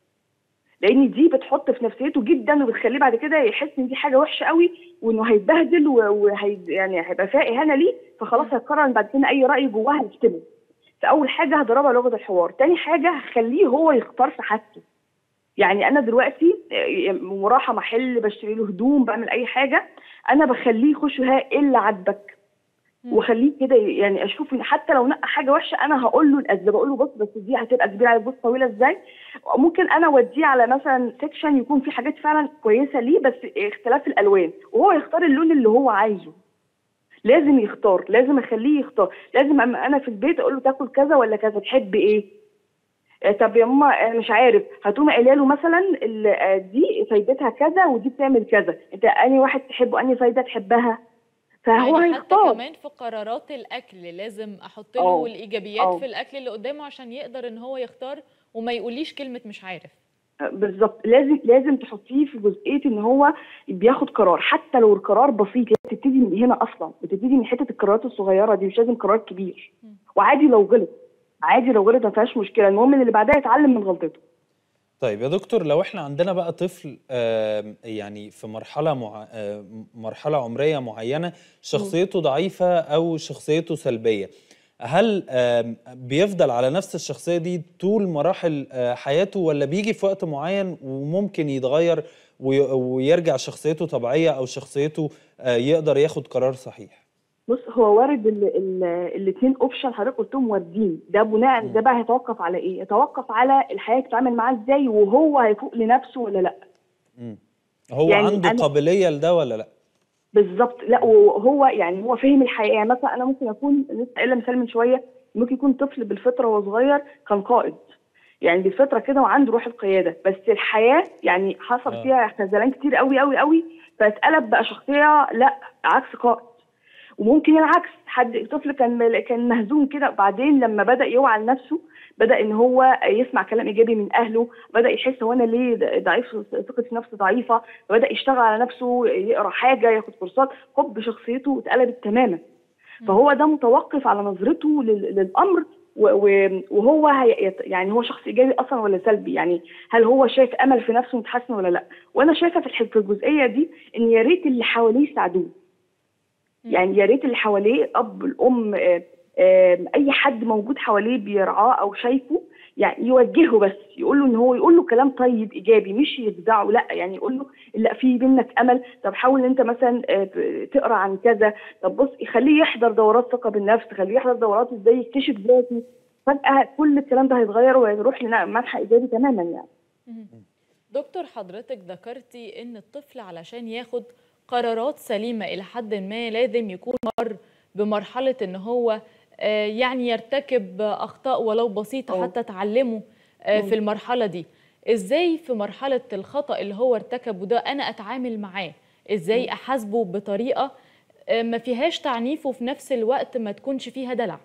لان دي بتحط في نفسيته جدا وبتخليه بعد كده يحس ان دي حاجه وحشه قوي وانه هيتبهدل وهي يعني هيبقى فيها اهانه ليه فخلاص هيقرر ان بعد كده اي راي جواه هيكتبه فاول حاجه هضربها لغه الحوار تاني حاجه هخليه هو يختار في حاجته يعني انا دلوقتي آه، رايحه محل بشتري له هدوم بعمل اي حاجه انا بخليه يخش ها ايه اللي عاجبك واخليه كده يعني اشوف ان حتى لو نقى حاجه وحشه انا هقول له الاسباب اقول له بص بس دي هتبقى كبيره على بص طويله ازاي ممكن انا اوديه على مثلا سيكشن يكون فيه حاجات فعلا كويسه ليه بس اختلاف الالوان وهو يختار اللون اللي هو عايزه لازم يختار لازم اخليه يختار لازم اما انا في البيت اقول له تاكل كذا ولا كذا تحب ايه آه، طب يا ماما آه، مش عارف هتقوم قايله له مثلا ال- آه، دي فايدتها كذا ودي بتعمل كذا انت انهي واحد تحبه انهي فايده تحبها فهو يعني حتى هيختار كمان في قرارات الاكل لازم احط آه. له الايجابيات آه. في الاكل اللي قدامه عشان يقدر ان هو يختار وما يقوليش كلمه مش عارف بالظبط لازم لازم تحطيه في جزئيه ان هو بياخد قرار حتى لو القرار بسيط لازم تبتدي من هنا اصلا بتبتدي من حته القرارات الصغيره دي مش لازم قرار كبير وعادي لو غلط عادي لو غلط ما فيهاش مشكله المهم ان اللي بعدها يتعلم من غلطته طيب يا دكتور لو احنا عندنا بقى طفل آم، يعني في مرحلة مع... آم، مرحلة عمرية معينة شخصيته ضعيفة أو شخصيته سلبية هل آم، بيفضل على نفس الشخصية دي طول مراحل آه، حياته ولا بيجي في وقت معين وممكن يتغير وي- ويرجع شخصيته طبيعية أو شخصيته آه، يقدر ياخد قرار صحيح؟ بص هو وارد الاثنين اوبشن حضرتك قلتهم واردين ده بناء ده بقى هيتوقف على ايه؟ يتوقف على الحياه تتعامل معاه ازاي وهو هيفوق لنفسه ولا لا مم. هو يعني عنده أنا- قابلية لده ولا لا؟ بالظبط لا وهو يعني هو فهم الحياه يعني مثلا انا ممكن اكون لسه قايله مثال من شويه ممكن يكون طفل بالفطره وهو صغير كان قائد يعني بالفطره كده وعنده روح القياده بس الحياه يعني حصل آه. فيها خذلان كتير قوي قوي قوي فاتقلب بقى شخصيه لا عكس قائد وممكن العكس حد طفل كان كان مهزوم كده بعدين لما بدا يوعى لنفسه بدا ان هو يسمع كلام ايجابي من اهله بدا يحس هو انا ليه ضعيف ثقه في نفسه ضعيفه بدا يشتغل على نفسه يقرا حاجه ياخد كورسات هوب شخصيته اتقلبت تماما فهو ده متوقف على نظرته لل- للامر و- و- وهو هي يت- يعني هو شخص ايجابي اصلا ولا سلبي يعني هل هو شايف امل في نفسه متحسن ولا لا وانا شايفه في الح- في الجزئيه دي ان يا ريت اللي حواليه يساعدوه يعني يا ريت اللي حواليه الاب الام آه، آه، اي حد موجود حواليه بيرعاه او شايفه يعني يوجهه بس يقول له ان هو يقول له كلام طيب ايجابي مش يخدعه لا يعني يقول له لا في منك امل طب حاول ان انت مثلا آه، ب- تقرا عن كذا طب بص خليه يحضر دورات ثقه بالنفس خليه يحضر دورات ازاي يكتشف ذاته فجاه كل الكلام ده هيتغير وهيروح لمنحى ايجابي تماما يعني دكتور حضرتك ذكرتي ان الطفل علشان ياخد قرارات سليمة إلى حد ما لازم يكون مر بمرحلة ان هو آه، يعني يرتكب أخطاء ولو بسيطة حتى تعلمه آه، في مم. المرحلة دي ازاي في مرحلة الخطأ اللي هو ارتكبه ده أنا أتعامل معاه ازاي أحاسبه بطريقة آه، ما فيهاش تعنيف وفي نفس الوقت ما تكونش فيها دلع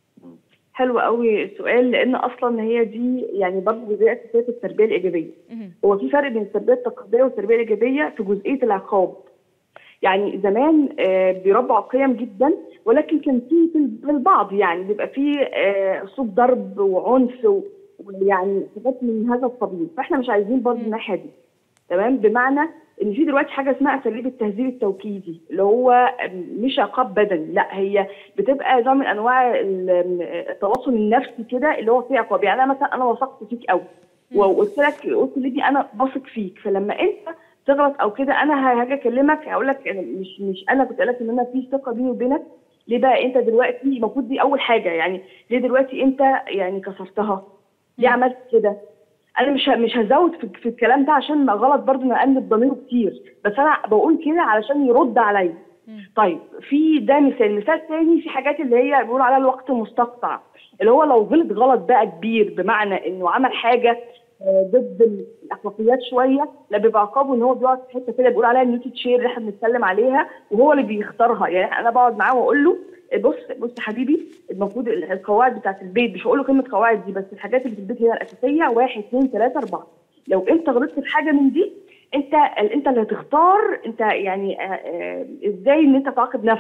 حلو قوي السؤال لان اصلا هي دي يعني برضه جزئيه اساسيه في التربيه الايجابيه هو في فرق بين التربيه التقليديه والتربيه الايجابيه في جزئيه العقاب يعني زمان آه، بيربوا على القيم جدا ولكن كان في في البعض يعني بيبقى في آه، اسلوب ضرب وعنف و- ويعني حاجات من هذا القبيل فاحنا مش عايزين برضه الناحيه دي تمام بمعنى ان في دلوقتي حاجه اسمها اساليب التهذيب التوكيدي اللي هو مش عقاب بدني لا هي بتبقى نوع من انواع ال- التواصل النفسي كده اللي هو فيه عقاب يعني انا مثلا انا وثقت فيك قوي وقلت لك قلت لدي انا بثق فيك فلما انت تغلط او كده انا هاجي اكلمك هقول لك أنا مش مش انا كنت قالك ان انا في ثقه بيني وبينك ليه بقى انت دلوقتي المفروض دي اول حاجه يعني ليه دلوقتي انت يعني كسرتها ليه عملت كده انا مش ه- مش هزود في, في الكلام ده عشان ما غلط برضه انا انب ضميره كتير بس انا بقول كده علشان يرد عليا طيب في ده مثال مثال تاني في حاجات اللي هي بيقولوا عليها الوقت المستقطع اللي هو لو غلط غلط بقى كبير بمعنى انه عمل حاجه آه، ضد الاخلاقيات شويه لا بيبقى عقابه ان هو بيقعد في حته كده بيقول عليها النيوتن شير اللي احنا بنتكلم عليها وهو اللي بيختارها يعني انا بقعد معاه واقول له بص بص يا حبيبي المفروض ال- القواعد بتاعت البيت مش هقول له كلمه قواعد دي بس الحاجات اللي في البيت هي الاساسيه واحد اثنين ثلاثه اربعه لو انت غلطت في حاجه من دي انت انت اللي هتختار انت يعني آه، آه، ازاي ان انت تعاقب نفسك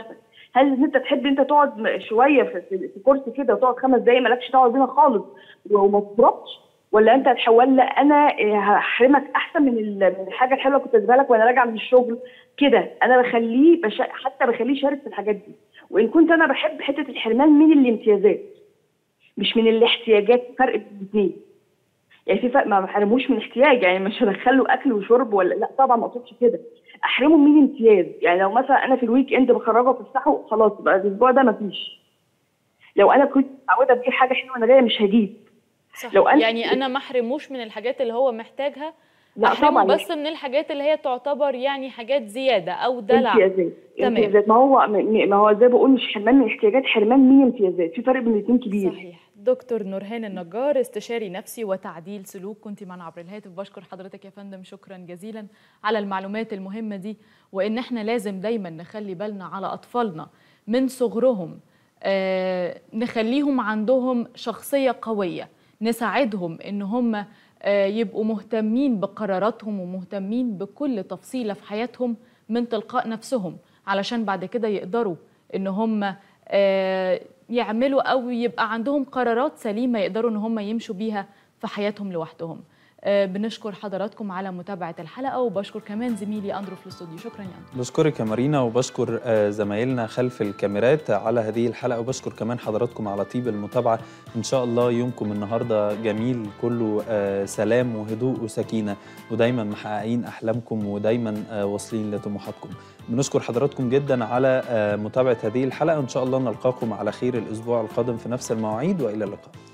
هل ان انت تحب انت تقعد م- شويه في, في, في كرسي كده وتقعد خمس دقايق مالكش دعوه بينا خالص وما تضربش ولا انت هتحول لا انا إيه، هحرمك احسن من ال- من الحاجه الحلوه كنت اديها لك وانا راجعه من الشغل كده انا بخليه بش... حتى بخليه يشارك في الحاجات دي وان كنت انا بحب حته الحرمان من الامتيازات مش من الاحتياجات فرق بين الاثنين يعني في فرق ما بحرموش من احتياج يعني مش هدخله اكل وشرب ولا لا طبعا ما اقصدش كده احرمه من امتياز يعني لو مثلا انا في الويك اند بخرجه افسحه خلاص بقى الاسبوع ده مفيش لو انا كنت متعوده اجيب حاجه حلوه انا جايه مش هجيب صح. لو أنا- يعني انا ما احرموش من الحاجات اللي هو محتاجها لا احرمه طبعاً. بس من الحاجات اللي هي تعتبر يعني حاجات زياده او دلع امتيازات تمام امتيازات ما هو م- ما هو زي ما بقول مش حرمان من احتياجات حرمان من امتيازات في فرق بين الاثنين كبير صحيح دكتور نورهان النجار استشاري نفسي وتعديل سلوك كنت معنا عبر الهاتف بشكر حضرتك يا فندم شكرا جزيلا على المعلومات المهمة دي وإن احنا لازم دايما نخلي بالنا على أطفالنا من صغرهم آه نخليهم عندهم شخصية قوية نساعدهم إن هم آه يبقوا مهتمين بقراراتهم ومهتمين بكل تفصيلة في حياتهم من تلقاء نفسهم علشان بعد كده يقدروا إن هم آه يعملوا او يبقى عندهم قرارات سليمه يقدروا ان هم يمشوا بيها في حياتهم لوحدهم آه، بنشكر حضراتكم على متابعه الحلقه وبشكر كمان زميلي اندرو في الاستوديو شكرا يا اندرو بشكرك يا مارينا وبشكر آه، زمايلنا خلف الكاميرات على هذه الحلقة وبشكر كمان حضراتكم على طيب المتابعة إن شاء الله يومكم النهاردة جميل كله آه، سلام وهدوء وسكينة ودايما محققين أحلامكم ودايما آه، واصلين لطموحاتكم بنشكر حضراتكم جدا على آه، متابعة هذه الحلقة وإن شاء الله نلقاكم على خير الأسبوع القادم في نفس المواعيد وإلى اللقاء